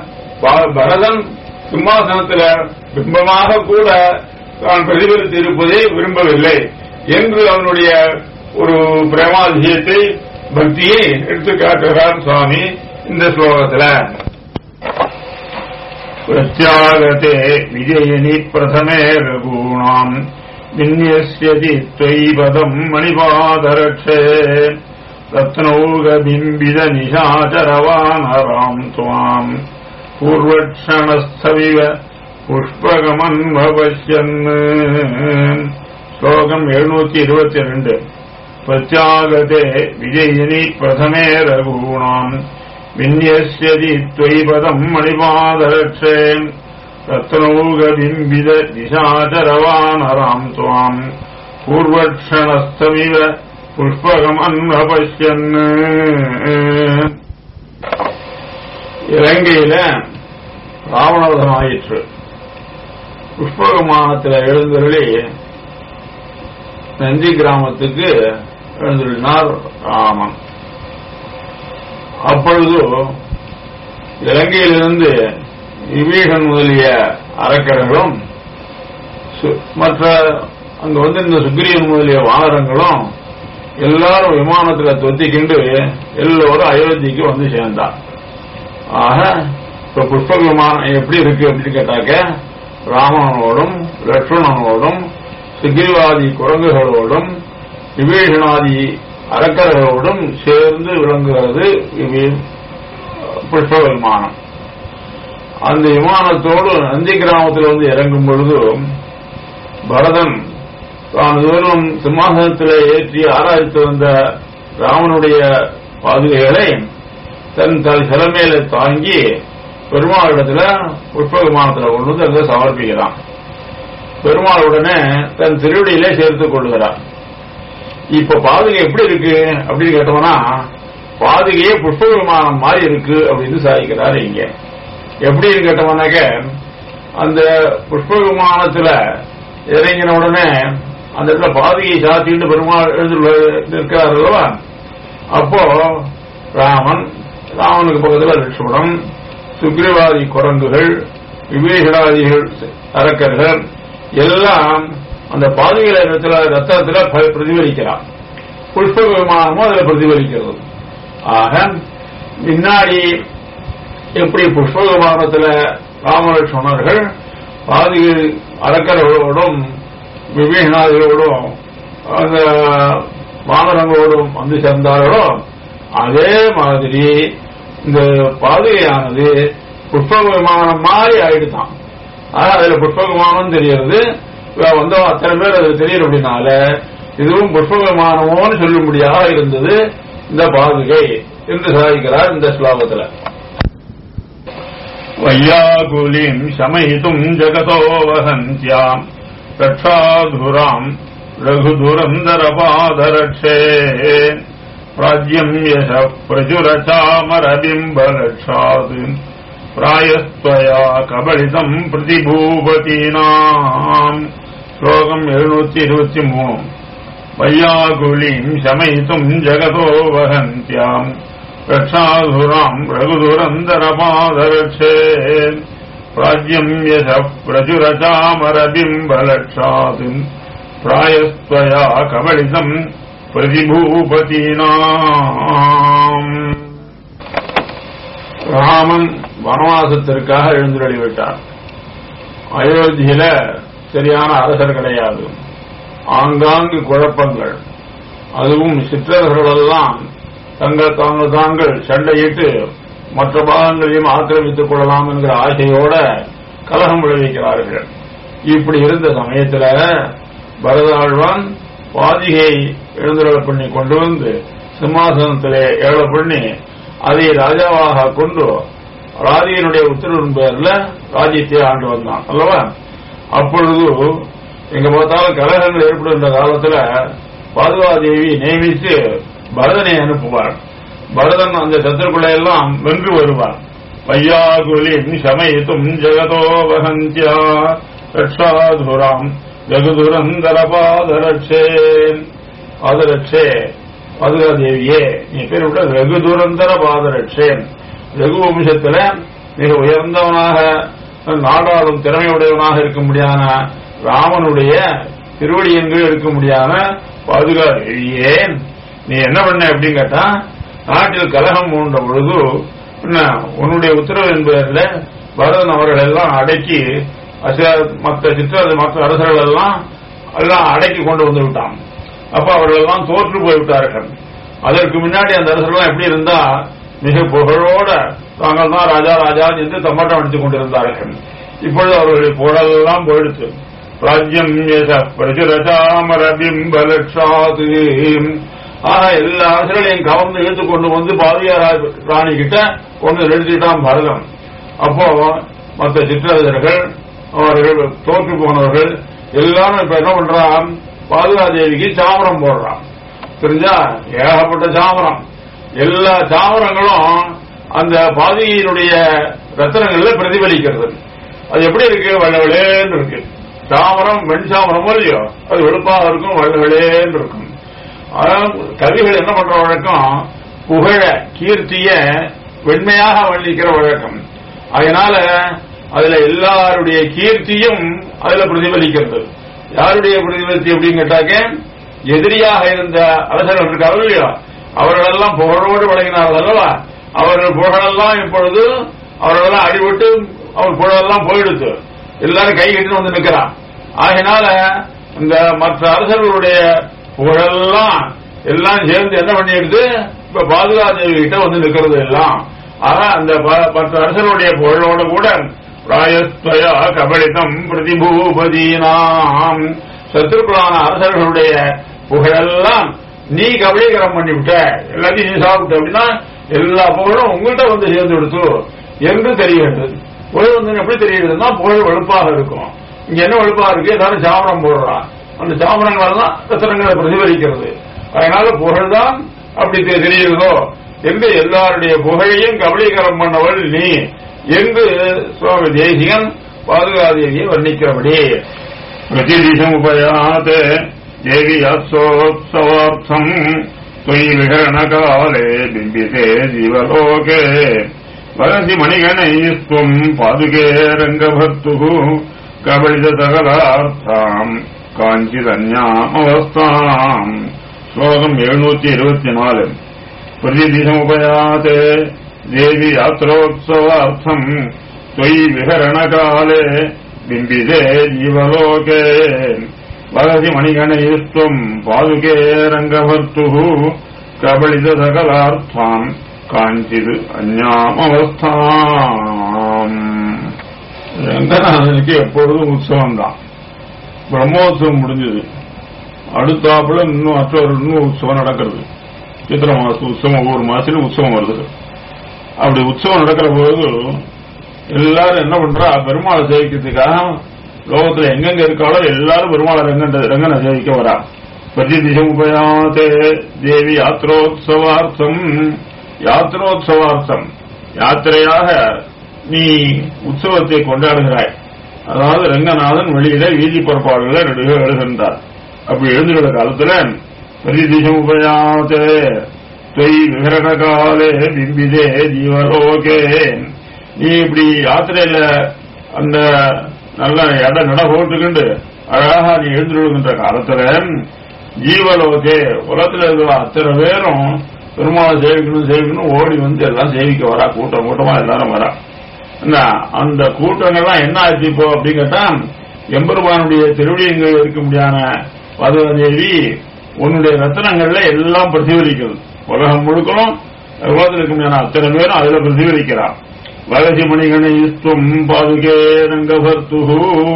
Speaker 1: ப- பரதன் சிம்மாசனத்தில் பிம்பமாக கூட தான் பிரதிபலித்து இருப்பதை விரும்பவில்லை என்று அவனுடைய ஒரு பிரேமாதிசயத்தை பக்தியை எடுத்து காட்டுகிறார் சுவாமி இந்த ஸ்லோகத்துல प्रत्यागते विजयिनि प्रथमे रघूणाम् विन्यस्यति त्वयि पदम् मणिपादरक्षे रत्नौगबिम्बिदनिशाचरवानराम् त्वाम् पूर्वक्षणस्थविव पुष्पगमन्वपश्यन् श्लोकम् எழுநூத்தி இருபத்தி ரெண்டு प्रत्यागते विजयिनि प्रथमे रघूणाम् विन्यस्यति त्वयि पदम् मणिपादरक्षे रत्नौगबिम्बिद दिशाचरवानराम् त्वाम् पूर्वक्षणस्थमिव புஷ்பகமன்வபஷ்யன் இலங்கையில ராவணவதம் ஆயிற்று புஷ்பகமானத்தில் எழுந்தருளி நந்தி கிராமத்துக்கு எழுந்துள்ளார் ராமன் அப்பொழுது இலங்கையிலிருந்து விபீஷன் முதலிய அரக்கர்களும் சு- மற்ற அங்க வந்து இந்த சுக்ரீவன் முதலிய வானரங்களும் எல்லாரும் விமானத்துல தொத்திக்கிண்டு எல்லோரும் அயோத்திக்கு வந்து சேர்ந்தார் ஆக இப்ப புஷ்ப விமானம் எப்படி இருக்கு அப்படின்னு கேட்டாக்க ராமனோடும் லட்சுமணனோடும் சுக்ரீவாதி குரங்குகளோடும் விபீஷணாதி அரக்கர்களோடும் சேர்ந்து விளங்குகிறது இவ்வி- புஷ்ப விமானம் அந்த விமானத்தோடு நந்தி கிராமத்தில் வந்து இறங்கும் பொழுது பரதன் தான் தூரம் சிம்மாசனத்தில் ஏற்றி ஆராய்த்து வந்த ராமனுடைய பாதுகைகளை தன் தல் சிலமையில தாங்கி பெருமாளிடத்துல புஷ்ப விமானத்தில் கொண்டு வந்து அங்க சமர்ப்பிக்கிறான் பெருமாள் உடனே தன் திருவடியிலே சேர்த்துக் கொள்கிறார் இப்ப பாதுகை எப்படி இருக்கு அப்படின்னு கேட்டோம்னா பாதுகையே புஷ்ப விமானம் மாதிரி இருக்கு அப்படின்னு சாதிக்கிறார் இங்க எப்படின்னு கேட்டோம்னாக்க அந்த புஷ்ப விமானத்துல இறங்கின உடனே அந்த இடத்துல பாதுகையை சாத்திட்டு பெருமாள் எழுந்து நிற்கிறார் அல்லவா அப்போ ராமன் ராமனுக்கு பக்கத்துல லட்சுமணன் சுக்ரீவாதி குரங்குகள் விபீஷணாதிகள் அரக்கர்கள் எல்லாம் அந்த பாதுகையில இடத்துல ரத்தத்துல ப- பிரதிபலிக்கிறார் புஷ்ப விமானமும் அதுல பிரதிபலிக்கிறது ஆக முன்னாடி எப்படி புஷ்ப விமானத்துல ராமலட்சுமணர்கள் பாதுகை அரக்கர்களோடும் விபீஷணாதிகளோடும் அந்த வானரங்களோடும் வந்து சேர்ந்தார்களோ அதே மாதிரி இந்த பாதுகையானது புஷ்ப விமானம் மாதிரி ஆயிடுதான் ஆனா அதுல புஷ்ப விமானம் தெரியறது இவ வந்தவன் அத்தனை பேர் அது தெரியும் அப்படின்னால இதுவும் புஷ்ப விமானமோன்னு சொல்லும்படியாக இருந்தது இந்த பாதுகை என்று சாதிக்கிறார் இந்த ஸ்லோகத்துல வையாகுலிம் சமயித்தும் ஜகதோ வசந்தியாம் ரக்ஷாதுராம் ரகுதுரந்தரபாதரட்சே பிராஜ்யம் யச பிரச்சுரச்சாமரபிம்பலட்சாத் பிராயஸ்துவயா கபலிதம் பிரதிபூபதீனாம் ஸ்லோகம் எழுநூத்தி இருபத்தி மூணு வையாகுலிம் சமயித்தும் ஜகதோ வகந்தியாம் ரக்ஷாதுராம் ரகுதுரந்தரபாதரட்சே பிராஜ்யம் யச பிரச்சுரச்சாமரபிம்பலட்சாத் பிராயஸ்துவயா கபலிதம் பிரதிபூபதீனாம் ராமன் வனவாசத்திற்காக எழுந்துள்ளி விட்டார் அயோத்தியில சரியான அரசர் கிடையாது ஆங்காங்கு குழப்பங்கள் அதுவும் சிற்றர்களெல்லாம் தங்கள் தாங்கள் தாங்கள் சண்டையிட்டு மற்ற பாகங்களையும் ஆக்கிரமித்துக் கொள்ளலாம் என்கிற ஆசையோட கலகம் விளைவிக்கிறார்கள் இப்படி இருந்த சமயத்துல பரதாழ்வான் பாதிகை எழுந்துள்ள பண்ணி கொண்டு வந்து சிம்மாசனத்திலே ஏழ பண்ணி அதை ராஜாவாக கொண்டு ராதியினுடைய உத்தரவின் பேர்ல ராஜ்யத்தை ஆண்டு வந்தான் அல்லவா அப்பொழுது எங்க பார்த்தாலும் கலகங்கள் ஏற்படுகின்ற காலத்துல பாதுகாதேவி நியமித்து பரதனை அனுப்புவார் பரதன் அந்த சத்துருக்களை எல்லாம் வென்று வருவார் பையாகுலிம் சமயித்தும் ஜெகதோ வகந்தியா ரட்சாதுராம் ரகுதுரந்தரபாதரட்சே பாதரட்சே பாதுகாதேவியே நீ பேர் விட்ட ரகு துரந்தர பாதரட்சே ரகு வம்சத்துல மிக உயர்ந்தவனாக நாடாளும் திறமையுடையவனாக இருக்க முடியாத ராமனுடைய திருவடியங்கள் இருக்க முடியாத பாதுகாதேவியே நீ என்ன பண்ண அப்படின்னு கேட்டா நாட்டில் கலகம் மூண்ட பொழுது என்ன உன்னுடைய உத்தரவின் பேர்ல பரதன் அவர்கள் எல்லாம் அடக்கி அச- மற்ற சிற்ற மற்ற அரசர்கள் எல்லாம் எல்லாம் அடக்கி கொண்டு வந்து விட்டான் அப்ப அவர்கள் எல்லாம் தோற்று போய்விட்டார்கள் அதற்கு முன்னாடி அந்த அரசர்கள் எப்படி இருந்தா மிக புகழோட தாங்கள் தான் ராஜா ராஜா என்று தம்மாட்டம் அடித்துக் கொண்டிருந்தார்கள் இப்பொழுது அவர்களுடைய புகழெல்லாம் போயிடுச்சு ராஜ்யம் யச பிரஜுரசாமர பிம்பலட்சாது ஆனா எல்லா அரசர்களையும் கவர்ந்து இழுத்து கொண்டு வந்து பாதிய ராணி கிட்ட கொண்டு நிறுத்திட்டான் பரதம் அப்போ மற்ற சிற்றரசர்கள் அவர்கள் தோற்று போனவர்கள் எல்லாரும் இப்ப என்ன பண்றான் பாதுகாதேவிக்கு சாமரம் போடுறான் தெரிஞ்சா ஏகப்பட்ட சாமரம் எல்லா சாமரங்களும் அந்த பாதியினுடைய ரத்தனங்கள்ல பிரதிபலிக்கிறது அது எப்படி இருக்கு வெள்ளவெளேன்னு இருக்கு சாமரம் வெண் சாமரமோ இல்லையோ அது வெளுப்பாக இருக்கும் வெள்ளவெளேன்னு இருக்கும் அதாவது கவிகள் என்ன பண்ற வழக்கம் புகழ கீர்த்திய வெண்மையாக வர்ணிக்கிற வழக்கம் அதனால அதுல எல்லாருடைய கீர்த்தியும் அதுல பிரதிபலிக்கிறது யாருடைய பிரதிபலித்தி அப்படின்னு கேட்டாக்க எதிரியாக இருந்த அரசர்கள் இருக்கார்கள் இல்லையா அவர்களெல்லாம் புகழோடு வழங்கினார்கள் அல்லவா அவர்கள் புகழெல்லாம் இப்பொழுது அவர்களெல்லாம் அடிபட்டு அவர் புகழெல்லாம் போயிடுத்து எல்லாரும் கை கட்டி வந்து நிற்கிறான் ஆகினால இந்த மற்ற அரசர்களுடைய புகழெல்லாம் எல்லாம் சேர்ந்து என்ன பண்ணிடுது இப்ப பாதுகாதேவி கிட்ட வந்து நிற்கிறது எல்லாம் ஆனா அந்த ப- மற்ற அரசர்களுடைய புகழோட கூட பிராயஸ்வயா கபலிதம் பிரதிபூபதீனாம் சத்ருக்களான அரசர்களுடைய புகழெல்லாம் நீ கபலீகரம் பண்ணிவிட்ட எல்லாத்தையும் நீ சாப்பிட்ட அப்படின்னா எல்லா புகழும் உங்கள்கிட்ட வந்து சேர்ந்து விடுத்து என்று தெரிகிறது புகழ் வந்து எப்படி தெரியுதுன்னா புகழ் வெளுப்பாக இருக்கும் இங்க என்ன வெளுப்பா இருக்கு எல்லாரும் சாமரம் போடுறான் அந்த சாமரங்கள் தான் ரத்தனங்களை பிரதிபலிக்கிறது அதனால புகழ் தான் அப்படி தெ- தெரியுதோ என்று எல்லாருடைய புகழையும் கபலீகரம் பண்ணவள் நீ என்று சுவாமி தேசிகன் பாதுகாதேவியை வர்ணிக்கிறபடி प्रतिदिशमुपयात् देवी अत्सोत्सवार्थम् त्वयि विहरणकाले बिम्बिते जीवलोके वरसि मणिगणैस्त्वम् पादुके रङ्गभर्तुः कबलितसकलार्थाम् काञ्चिदन्यामवस्थाम् श्लोकम् एഴുന്നൂറ്റി ഇരുപത്തിനാല് प्रतिदिशमुपयात् देवी यात्रोत्सवार्थम् त्वयि विहरणकाले बिम्बिते जीवलोके वदति मणिगणैस्त्वम् पादुके रङ्गभर्तुः कबलितसकलार्थाम् काञ्चित् अन्यामवस्थाम् ரங்கநாதனுக்கு எப்பொழுதும் உற்சவம் தான் பிரம்மோத்சவம் முடிஞ்சது அடுத்தாப்புல இன்னும் மற்றொரு இன்னும் உற்சவம் நடக்கிறது சித்திர மாச உற்சவம் ஒவ்வொரு மாசத்திலும் உற்சவம் வருது அப்படி உற்சவம் நடக்கிற போது எல்லாரும் என்ன பண்றா பெருமாளை சேவிக்கிறதுக்காக லோகத்துல எங்கெங்க இருக்காளோ எல்லாரும் பெருமாளை ரங்கன் ரங்கனை சேவிக்க வரா பிரதிதிசமுபயாத்தே தேவி யாத்ரோத்சவார்த்தம் யாத்ரோத்சவார்த்தம் யாத்திரையாக நீ உற்சவத்தை கொண்டாடுகிறாய் அதாவது ரங்கநாதன் வெளியில வீதி புறப்பாடுகளை நடுவே எழுகின்றார் அப்படி எழுந்துள்ள காலத்துல பிரதிதிசமுபயாத்தே தொய் விகரண காலே பிம்பிதே ஜீவலோகே நீ இப்படி யாத்திரையில அந்த நல்ல இட நட போட்டுக்கிண்டு அழகா நீ எழுந்துருகின்ற காலத்துல ஜீவலோகே உலகத்துல இருக்கிற அத்தனை பேரும் பெருமாளை சேவிக்கணும் சேவிக்கணும் ஓடி வந்து எல்லாம் சேவிக்க வரா கூட்டம் கூட்டமா எல்லாரும் வரா என்ன, அந்த கூட்டங்கள்லாம் என்ன ஆச்சு இப்போ அப்படின்னு கேட்டா எம்பெருமானுடைய திருவிழியங்கள் இருக்க முடியாத பதவதேவி உன்னுடைய ரத்தனங்கள்ல எல்லாம் பிரதிபலிக்கிறது உலகம் முழுக்கணும் உலகத்தில் இருக்க முடியாத அத்தனை பேரும் அதுல பிரதிபலிக்கிறான் வகசி மணிகணேஸ்துவம் பாதுகே ரங்கபர்த்துகு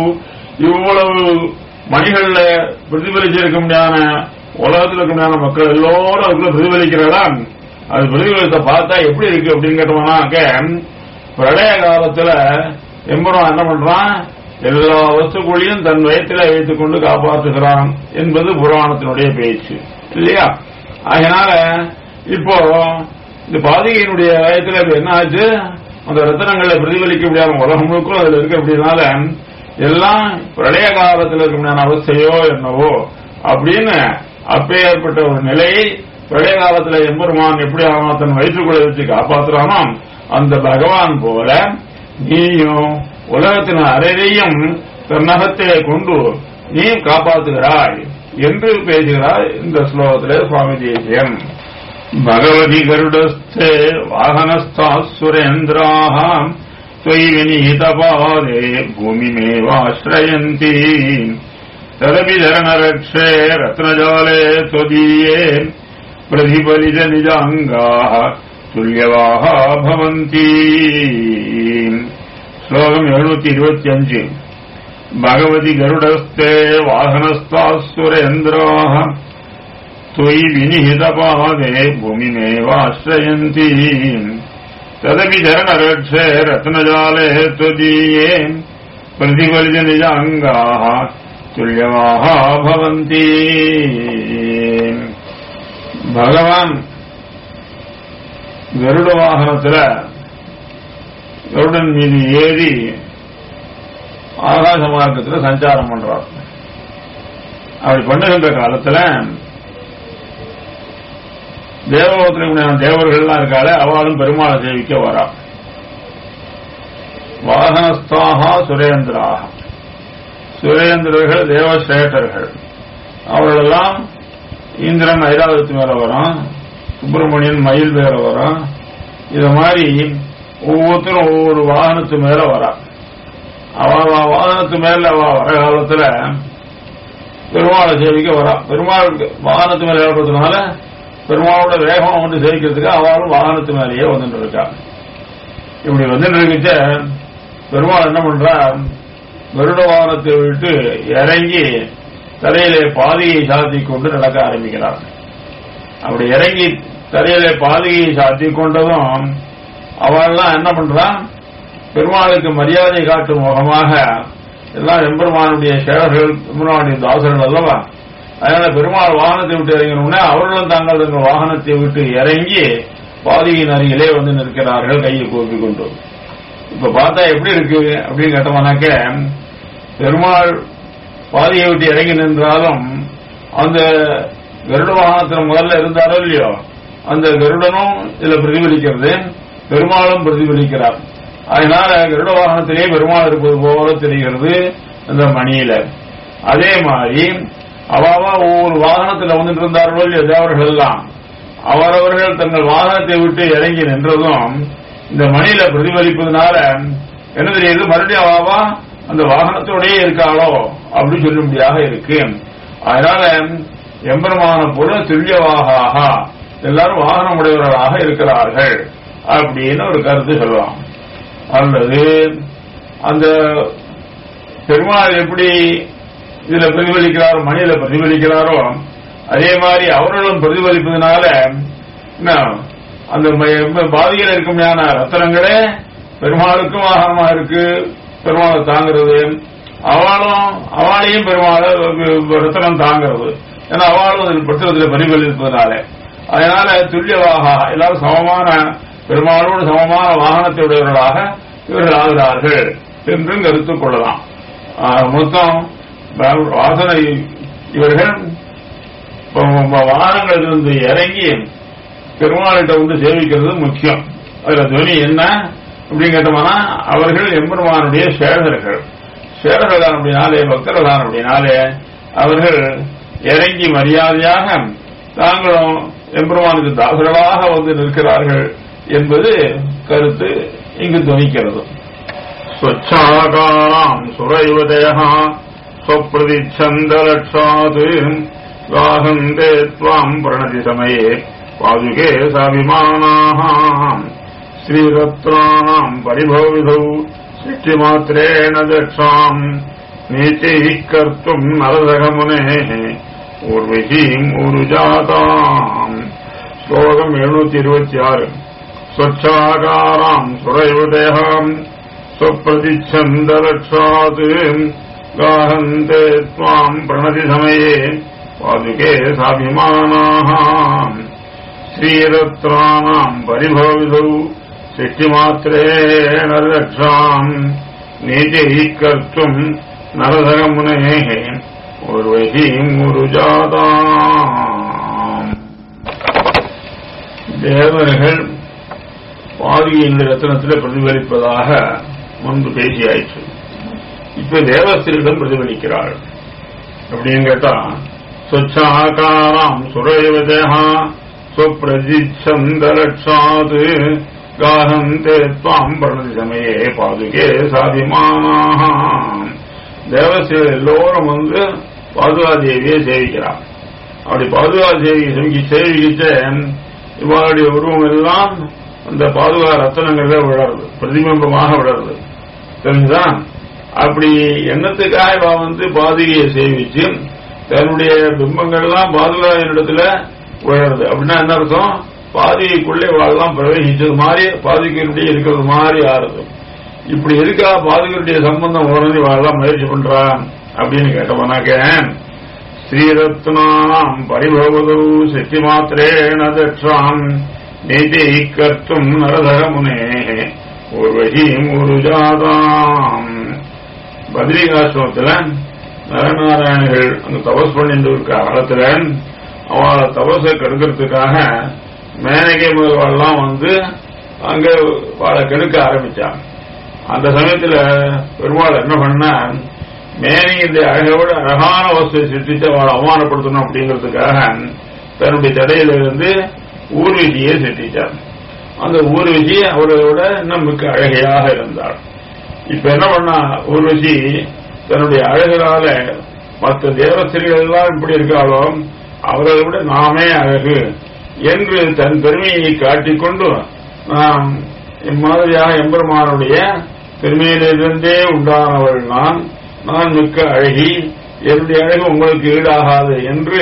Speaker 1: இவ்வளவு மணிகள்ல பிரதிபலிச்சிருக்க முடியாத உலகத்தில் இருக்க முடியாத மக்கள் எல்லோரும் அதுக்குள்ள பிரதிபலிக்கிறதா அது பிரதிபலித்த பார்த்தா எப்படி இருக்கு அப்படின்னு கேட்டோம்னாக்க பிரளய காலத்துல எம்பெருமான் என்ன பண்றான் எல்லா வஸ்துக்களையும் தன் வயத்தில வைத்துக் கொண்டு காப்பாற்றுகிறான் என்பது புராணத்தினுடைய பேச்சு இல்லையா அதனால இப்போ இந்த பாதிகையினுடைய வயத்துல இப்ப என்ன ஆச்சு அந்த ரத்தனங்களை பிரதிபலிக்க முடியாத உலகம் முழுக்கும் அதுல இருக்கு அப்படின்னால எல்லாம் பிரளய காலத்தில் இருக்க முடியாத அவஸ்தையோ என்னவோ அப்படின்னு அப்பேற்பட்ட ஒரு நிலையை பிரளய காலத்துல எம்பெருமான் எப்படி அவன் தன் வயிற்றுக்குள்ள வச்சு காப்பாத்துறானோ அந்த பகவான் போல நீயும் உலகத்தின் அரையையும் தன்னகத்திலே கொண்டு நீ காப்பாத்துகிறாய் என்று பேசுகிறார் இந்த ஸ்லோகத்திலே சுவாமி தேசியம் भगवति गरुडस्थे वाहनस्था सुरेन्द्राः त्वयि विनीतपादे भूमिमेवाश्रयन्ति तदपि धरणरक्षे रत्नजाले त्वदीये प्रतिफलितनिजाङ्गाः तुल्यवाः भवन्ति श्लोकम् எழுநூத்தி இருபத்தி அஞ்சு भगवति गरुडस्थे वाहनस्था सुरेन्द्राः त्वयि विनिहितपादे भूमिमेवाश्रयन्ति तदपि धरणरक्षे रत्नजाले त्वदीये प्रतिफलितनिजाङ्गाः तुल्यवाः भवन्ति பகவான் கருட வாகனத்துல கருடன் மீது ஏறி ஆகாச மார்க்கத்துல சஞ்சாரம் பண்றார் அப்படி பண்ணுகின்ற காலத்துல தேவலோகத்தில் தேவர்கள்லாம் இருக்காளே அவளும் பெருமாளை சேவிக்க வரா வாகனஸ்தாக சுரேந்திராக சுரேந்திரர்கள் தேவசிரேஷ்டர்கள் அவர்களெல்லாம் இந்திரன் ஐராவதத்து மேல வரும் சுப்பிரமணியன் மயில் மேல வரும் இது மாதிரி ஒவ்வொருத்தரும் ஒவ்வொரு வாகனத்து மேல வரா அவ அவ வாகனத்து மேல அவ வர காலத்துல பெருமாளை சேவிக்க வரா பெருமாள் வாகனத்து மேல ஏற்படுறதுனால பெருமாளோட வேகம் வந்து சேவிக்கிறதுக்கு அவளும் வாகனத்து மேலேயே வந்துட்டு இருக்கா இப்படி வந்துட்டு இருக்கிச்ச பெருமாள் என்ன பண்றா கருட வாகனத்தை விட்டு இறங்கி தலையிலே பாதையை சாத்தி கொண்டு நடக்க ஆரம்பிக்கிறார் அப்படி இறங்கி தலையிலே பாதையை சாத்தி கொண்டதும் அவள்லாம் என்ன பண்றா பெருமாளுக்கு மரியாதை காட்டும் முகமாக எல்லாம் எம்பெருமானுடைய சேவர்கள் எம்பெருமானுடைய தாசர்கள் அல்லவா அதனால பெருமாள் வாகனத்தை விட்டு இறங்கினோடனே அவர்களும் தாங்கள் தங்கள் வாகனத்தை விட்டு இறங்கி பாதையின் அருகிலே வந்து நிற்கிறார்கள் கையை கூப்பி கொண்டு இப்ப பார்த்தா எப்படி இருக்கு அப்படின்னு கேட்டோம்னாக்க பெருமாள் பாதையை விட்டு இறங்கி நின்றாலும் அந்த கருட வாகனத்தில் முதல்ல இருந்தாரோ இல்லையோ அந்த கருடனும் இதுல பிரதிபலிக்கிறது பெருமாளும் பிரதிபலிக்கிறார் அதனால கருட வாகனத்திலே பெருமாள் இருப்பது போல தெரிகிறது அந்த மணியில அதே மாதிரி அவாவா ஒவ்வொரு வாகனத்தில் வந்துட்டு இருந்தார்களோ இல்லையோ தேவர்கள் எல்லாம் அவரவர்கள் தங்கள் வாகனத்தை விட்டு இறங்கி நின்றதும் இந்த மணியில பிரதிபலிப்பதனால என்ன தெரியுது மறுபடியும் அவாவா அந்த வாகனத்தோடயே இருக்காளோ அப்படின்னு சொல்லும்படியாக இருக்கு அதனால எம்பெருமான போல துல்லியவாக எல்லாரும் வாகனம் உடையவர்களாக இருக்கிறார்கள் அப்படின்னு ஒரு கருத்து சொல்லலாம் அல்லது அந்த பெருமாள் எப்படி இதுல பிரதிபலிக்கிறாரோ மணியில பிரதிபலிக்கிறாரோ அதே மாதிரி அவர்களும் பிரதிபலிப்பதனால என்ன, அந்த ம- பாதியில் இருக்குமையான ரத்தனங்களே பெருமாளுக்கும் வாகனமா இருக்கு பெருமாளை தாங்கிறது அவளும் அவளையும் பெருமாளை ரத்தனம் தாங்கிறது ஏன்னா அவளும் அதில் பற்றுவதில் பிரதிபலிப்பதனால அதனால துல்லியவாக எல்லாரும் சமமான பெருமாளோடு சமமான வாகனத்தை உடையவர்களாக இவர்கள் ஆகிறார்கள் என்றும் கருத்துக் கொள்ளலாம் ஆஹ், மொத்தம் வா- வாசனை இவர்கள் வாகனங்களிலிருந்து இறங்கி பெருமாள்கிட்ட வந்து சேவிக்கிறது முக்கியம் அதுல துவனி என்ன அப்படின்னு கேட்டோம்னா அவர்கள் எம்பெருமானுடைய சேடர்கள் சேடர்கள் தான் அப்படின்னாலே பக்தர்கள் தான் அப்படின்னாலே அவர்கள் இறங்கி மரியாதையாக தாங்களும் எம்பெருமானுக்கு தாசர்களாக வந்து நிற்கிறார்கள் என்பது கருத்து இங்கு துணிக்கிறது स्वच्छाकाराम् सुरैवतयः स्वप्रतिच्छन्दलक्षात् गाहन्ते त्वाम् प्रणति समये पादुके साभिमानाः श्रीरत्राणाम् परिभवविधौ सृष्टिमात्रेण दक्षाम् नीचैः कर्तुम् नरसगमुनेः ऊर्विशीम् ऊरुजाताम् श्लोकम् எழுநூத்தி இருபத்தி ஆறு स्वच्छाकाराम् सुरैवतयः स्वप्रतिच्छन्दरक्षात् गाहन्ते त्वाम् प्रणतिसमये पादुके साभिमानाः श्रीरत्राणाम् परिभवविधौ सृष्टिमात्रेण रक्षाम् नीतिः कर्तुम् नरसगमुनेः उर्वशीम् उरुजाताम् தேவர்கள் பாதியினுடைய ரத்தனத்தில் பிரதிபலிப்பதாக முன்பு பேசியாயிற்று இப்ப தேவஸ்திரியிடம் பிரதிபலிக்கிறாள் அப்படின்னு கேட்டா சொச்சாகாராம் சுரேவதேகா ஸ்வப்பிரதிச்சந்தலட்சாது காஹந்தே துவாம் பிரணதி சமயே பாதுகே சாதிமானாக தேவஸ்திரிகள் எல்லோரும் வந்து பாதுகா தேவியை சேவிக்கிறார் அப்படி பாதுகா தேவியை சேவிக்க சேவிக்கிச்ச இவளுடைய உருவம் எல்லாம் அந்த பாதுகா ரத்தனங்கள்ல விழருது பிரதிபிம்பமாக விழருது தெரிஞ்சுதா அப்படி எண்ணத்துக்காக இவ வந்து பாதுகையை சேவிச்சு தன்னுடைய பிம்பங்கள்லாம் பாதுகா இடத்துல விழருது அப்படின்னா என்ன அர்த்தம் பாதுகைக்குள்ளே இவாள்லாம் பிரவேசிச்சது மாதிரி பாதுகையினுடைய இருக்கிறது மாதிரி ஆறுது இப்படி இருக்கா பாதுகையுடைய சம்பந்தம் உடனே இவாள்லாம் முயற்சி பண்றா அப்படின்னு கேட்டவனாக்க ஸ்ரீரத்னாம் பரிபவது சக்திமாத்திரேண தட்சாம் நீதி கர்த்தும் நரதகமுனே ஊர்வகீம் உருஜாதாம் பத்ரிகாசிரமத்துல நரநாராயணிகள் அங்க தபஸ் பண்ணிட்டு இருக்க காலத்துல அவளை தபஸை கெடுக்கிறதுக்காக மேனகை முதல்வெல்லாம் வந்து அங்க வாழை கெடுக்க ஆரம்பிச்சான் அந்த சமயத்துல பெருமாள் என்ன பண்ணா மேனையின் அழகோட அழகான வசதியை சிருஷ்டித்து அவளை அவமானப்படுத்தணும் அப்படிங்கிறதுக்காக தன்னுடைய தடையிலிருந்து ஊர்வசியை சிருஷ்டிச்சார் அந்த ஊர்வசி அவரோட இன்னும் மிக்க அழகையாக இருந்தாள் இப்ப என்ன பண்ணா ஊர்வசி தன்னுடைய அழகினால மற்ற தேவஸ்திரிகள் எல்லாம் இப்படி இருக்காளோ அவர்களை விட நாமே அழகு என்று தன் பெருமையை காட்டிக்கொண்டு நாம் இம்மாதிரியாக எம்பெருமானுடைய பெருமையிலிருந்தே உண்டானவள் நான் நான் மிக்க அழகி என்னுடைய அழகு உங்களுக்கு ஈடாகாது என்று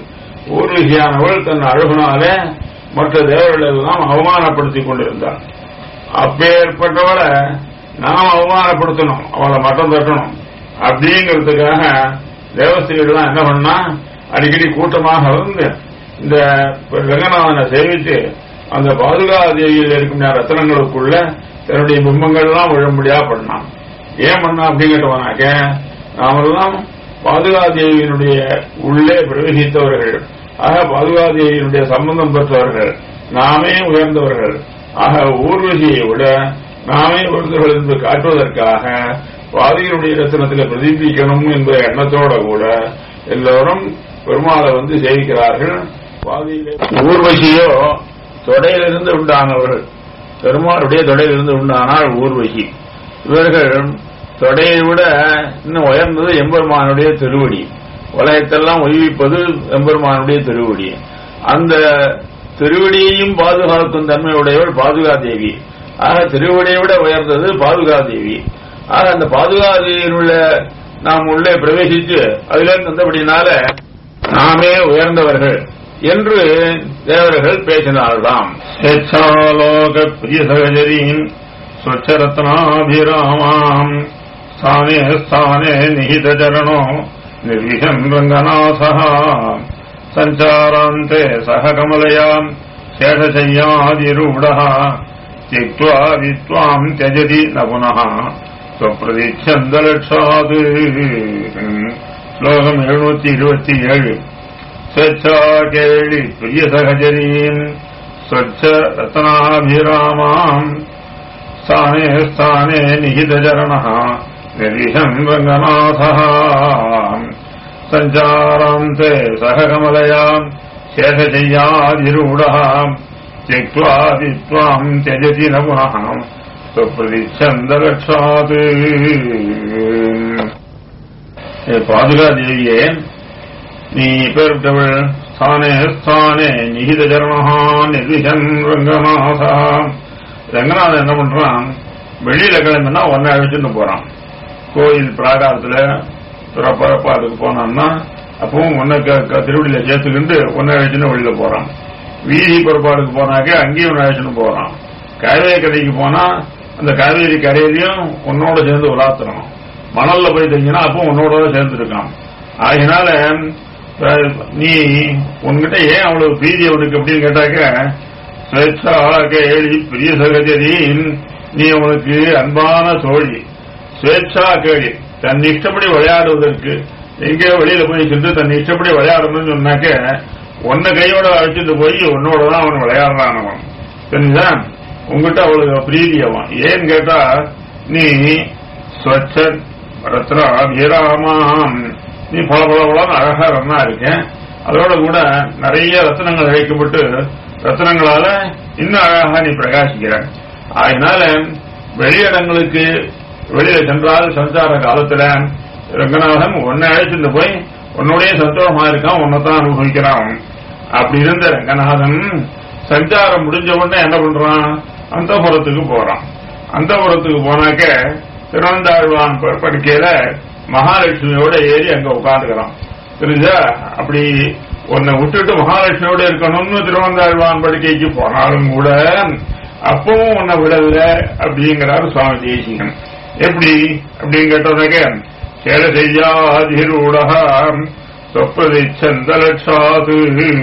Speaker 1: ஊர்வசியானவள் தன் அழகுனால மற்ற தேவர்கள் எல்லாம் அவமானப்படுத்திக் கொண்டிருந்தார் அப்பேற்பட்டவளை நாம் அவமானப்படுத்தணும் அவளை மட்டம் தட்டணும் அப்படிங்கிறதுக்காக தேவஸ்திரிகள்லாம் என்ன பண்ணா அடிக்கடி கூட்டமாக வந்து இந்த ரங்கநாதனை சேவித்து அந்த பாதுகா தேவியில் இருக்கும் ரத்தனங்களுக்குள்ள தன்னுடைய பிம்பங்கள்லாம் விழும்படியா பண்ணான் ஏன் பண்ணா அப்படின்னு கேட்டவனாக்க நாமெல்லாம் பாதுகா தேவியினுடைய உள்ளே பிரவேசித்தவர்கள் ஆக பாதுகா தேவியினுடைய சம்பந்தம் பெற்றவர்கள் நாமே உயர்ந்தவர்கள் ஆக ஊர்வசியை விட நாமே உயர்ந்தவர்கள் என்று காட்டுவதற்காக பாதிகளுடைய ரத்தனத்தில் பிரதிபிக்கணும் என்ற எண்ணத்தோட கூட எல்லோரும் பெருமாளை வந்து சேவிக்கிறார்கள் பாதியிலே ஊர்வசியோ தொடையிலிருந்து உண்டானவர்கள் பெருமாளுடைய தொடையிலிருந்து உண்டானால் ஊர்வசி இவர்கள் தொடையை விட இன்னும் உயர்ந்தது எம்பெருமானுடைய திருவடி உலகத்தெல்லாம் உய்விப்பது எம்பெருமானுடைய திருவடி அந்த திருவடியையும் பாதுகாக்கும் தன்மையுடையவள் பாதுகா தேவி ஆக திருவடியை விட உயர்ந்தது பாதுகா தேவி ஆக அந்த பாதுகா தேவியினுள்ள நாம் உள்ளே பிரவேசித்து அதிலிருந்து வந்தபடினால நாமே உயர்ந்தவர்கள் என்று தேவர்கள் பேசினார்களாம் ஸ்வேச்சாலோக பிரிய சகஜரீம் स्वच्छरत्नाभिरामाम् स्थाने स्थाने निहितचरणो निर्विशम् रङ्गनाथः सञ्चारान्ते सह कमलयाम् शेषशय्यादिरूढः त्यक्त्वा वित्त्वाम् त्यजति न पुनः स्वप्रतिच्छन्दलक्षात् श्लोकम् எழுநூத்தி இருபத்தி ஏழு ஸ்வேச்சா கேளி பிரிய சகஜரீம் स्वच्छ रत्नाभिरामाम् स्थाने स्थाने निहितचरणः निर्विशम् रङ्गनाथः सञ्चारान्ते सह कमलयाम् शेषशय्याधिरूढः त्यक्त्वा वित्त्वाम् त्यजति न पुनः स्वप्रतिच्छन्दलक्षात् பாதுகா தேவியே நீ பேர்விட்டவள் ஸ்தானே ஸ்தானே நிகித சரணஹா நிர்விஷன் ரங்கநாதா ரங்கநாதன் என்ன பண்றான் வெளியில கிளம்பினா ஒன்ன அழைச்சுட்டு போறான் கோயில் பிராகாரத்துல பிறப்பறப்ப அதுக்கு போனான்னா அப்பவும் ஒன்ன திருவடியில சேர்த்துக்கிட்டு ஒன்ன அழைச்சுன்னு வெளியில போறான் வீதி புறப்பாடுக்கு போனாக்க அங்கேயும் ஒன்னு அழைச்சுன்னு போறான் காவேரி கரைக்கு போனா அந்த காவேரி கரையிலையும் உன்னோட சேர்ந்து உலாத்தணும் மணல்ல போய் தங்கினா அப்போ உன்னோட சேர்ந்து இருக்கான் ஆகினால நீ உன்கிட்ட ஏன் அவ்வளவு பிரீதி அவனுக்கு அப்படின்னு கேட்டாக்க ஸ்வேச்சா கேளி பிரிய சகஜரின் நீ உனக்கு அன்பான தோழி ஸ்வேச்சா கேளி தன் இஷ்டப்படி விளையாடுவதற்கு எங்கேயோ வெளியில போய் சென்று தன் இஷ்டப்படி விளையாடணும்னு சொன்னாக்க உன்னை கையோட அழைச்சிட்டு போய் உன்னோட தான் அவன் விளையாடுறான் அவன் தெரிஞ்சா உங்ககிட்ட அவளுக்கு பிரீதி அவன் ஏன்னு கேட்டா நீ ஸ்வச்ச ரத்னா அபிராமாம் நீ பல பல பலன்னு அழகா ரத்னா இருக்கேன் அதோட கூட நிறைய ரத்னங்கள் அழைக்கப்பட்டு ரத்னங்களால இன்னும் அழகா நீ பிரகாசிக்கிற அதனால வெளியிடங்களுக்கு வெளியில சென்றால் சஞ்சார காலத்துல ரங்கநாதன் உன்னை அழைச்சிட்டு போய் உன்னுடைய சந்தோஷமா இருக்கான் உன்னைத்தான் அனுபவிக்கிறான் அப்படி இருந்த ரங்கநாதன் சஞ்சாரம் முடிஞ்ச உடனே என்ன பண்றான் அந்தபுரத்துக்கு போறான் அந்தபுரத்துக்கு போனாக்க திருவந்தாழ்வான் படுக்கையில மகாலட்சுமியோட ஏறி அங்க உட்காந்துக்கிறான் தெரிஞ்சா அப்படி உன்னை விட்டுட்டு மகாலட்சுமியோட இருக்கணும்னு திருவந்தாழ்வான் படுக்கைக்கு போனாலும் கூட அப்பவும் உன்னை விடல அப்படிங்கிறார் சுவாமி தேசிகன் எப்படி அப்படின்னு கேட்டோன்னாக்க கேட செய்யாதிரூடகா சொப்பதை சந்தலட்சாது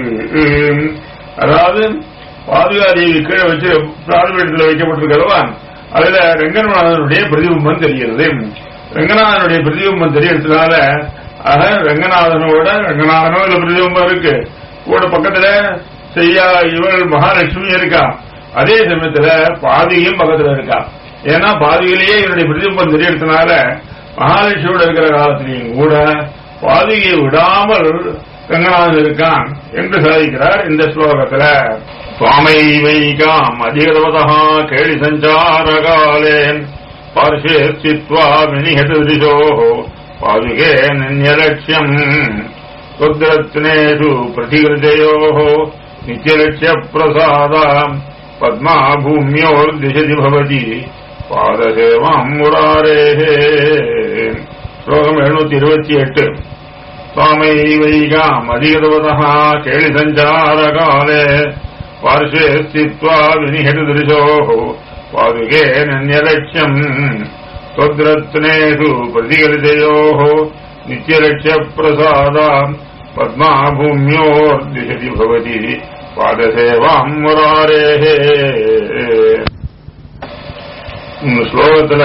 Speaker 1: அதாவது பாதுகாதேவி கீழே வச்சு பிரார்த்தீடத்தில் வைக்கப்பட்டிருக்கிறவா அதுல ரங்கநாதனுடைய பிரதிபிம்பம் தெரிகிறது ரங்கநாதனுடைய பிரதிபிம்பம் தெரியறதுனால ஆக ரங்கநாதனோட ரங்கநாதனோ இதுல பிரதிபிம்பம் இருக்கு கூட பக்கத்துல செய்யா இவள் மகாலட்சுமி இருக்கா அதே சமயத்துல பாதியும் பக்கத்துல இருக்கா ஏன்னா பாதியிலேயே இவருடைய பிரதிபம் தெரியறதுனால மகாலட்சுமியோட இருக்கிற காலத்திலையும் கூட பாதியை விடாமல் ரங்கநாதன் இருக்கான் என்று சாதிக்கிறார் இந்த ஸ்லோகத்துல சுவாமை வைகாம் அதிகதவதா கேளி சஞ்சார காலேன் பார்ஷே ஸ்தித்வா வினிஹத திசோ பாதுகே நின்யலட்சியம் त्वद्रत्नेषु प्रतिकृतयोः नित्यलक्ष्यप्रसादाम् पद्मा भूम्योर्दिशति भवति பாதசேவாம் முராரேஹே ஸ்லோகம் எழுநூத்தி இருபத்தி எட்டு சுவாமை வைகாம் அதிகதவதா கேளி சஞ்சார காலே பார்ஷே ஸ்தித்வா வினிஹட்டு திருஷோः பாதுகே நன்யலட்சியம் त्वद्रत्नेषु प्रतिकलितयोः नित्यलक्ष्यप्रसादाम् पद्मा भूम्योर्दिशति भवति பாதசேவாம் முராரேஹே இந்த ஸ்லோகத்துல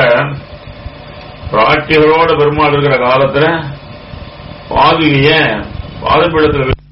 Speaker 1: பிராட்டிகளோட பெருமாள் இருக்கிற காலத்துல பாதுகைய பாதப்பீடத்தில்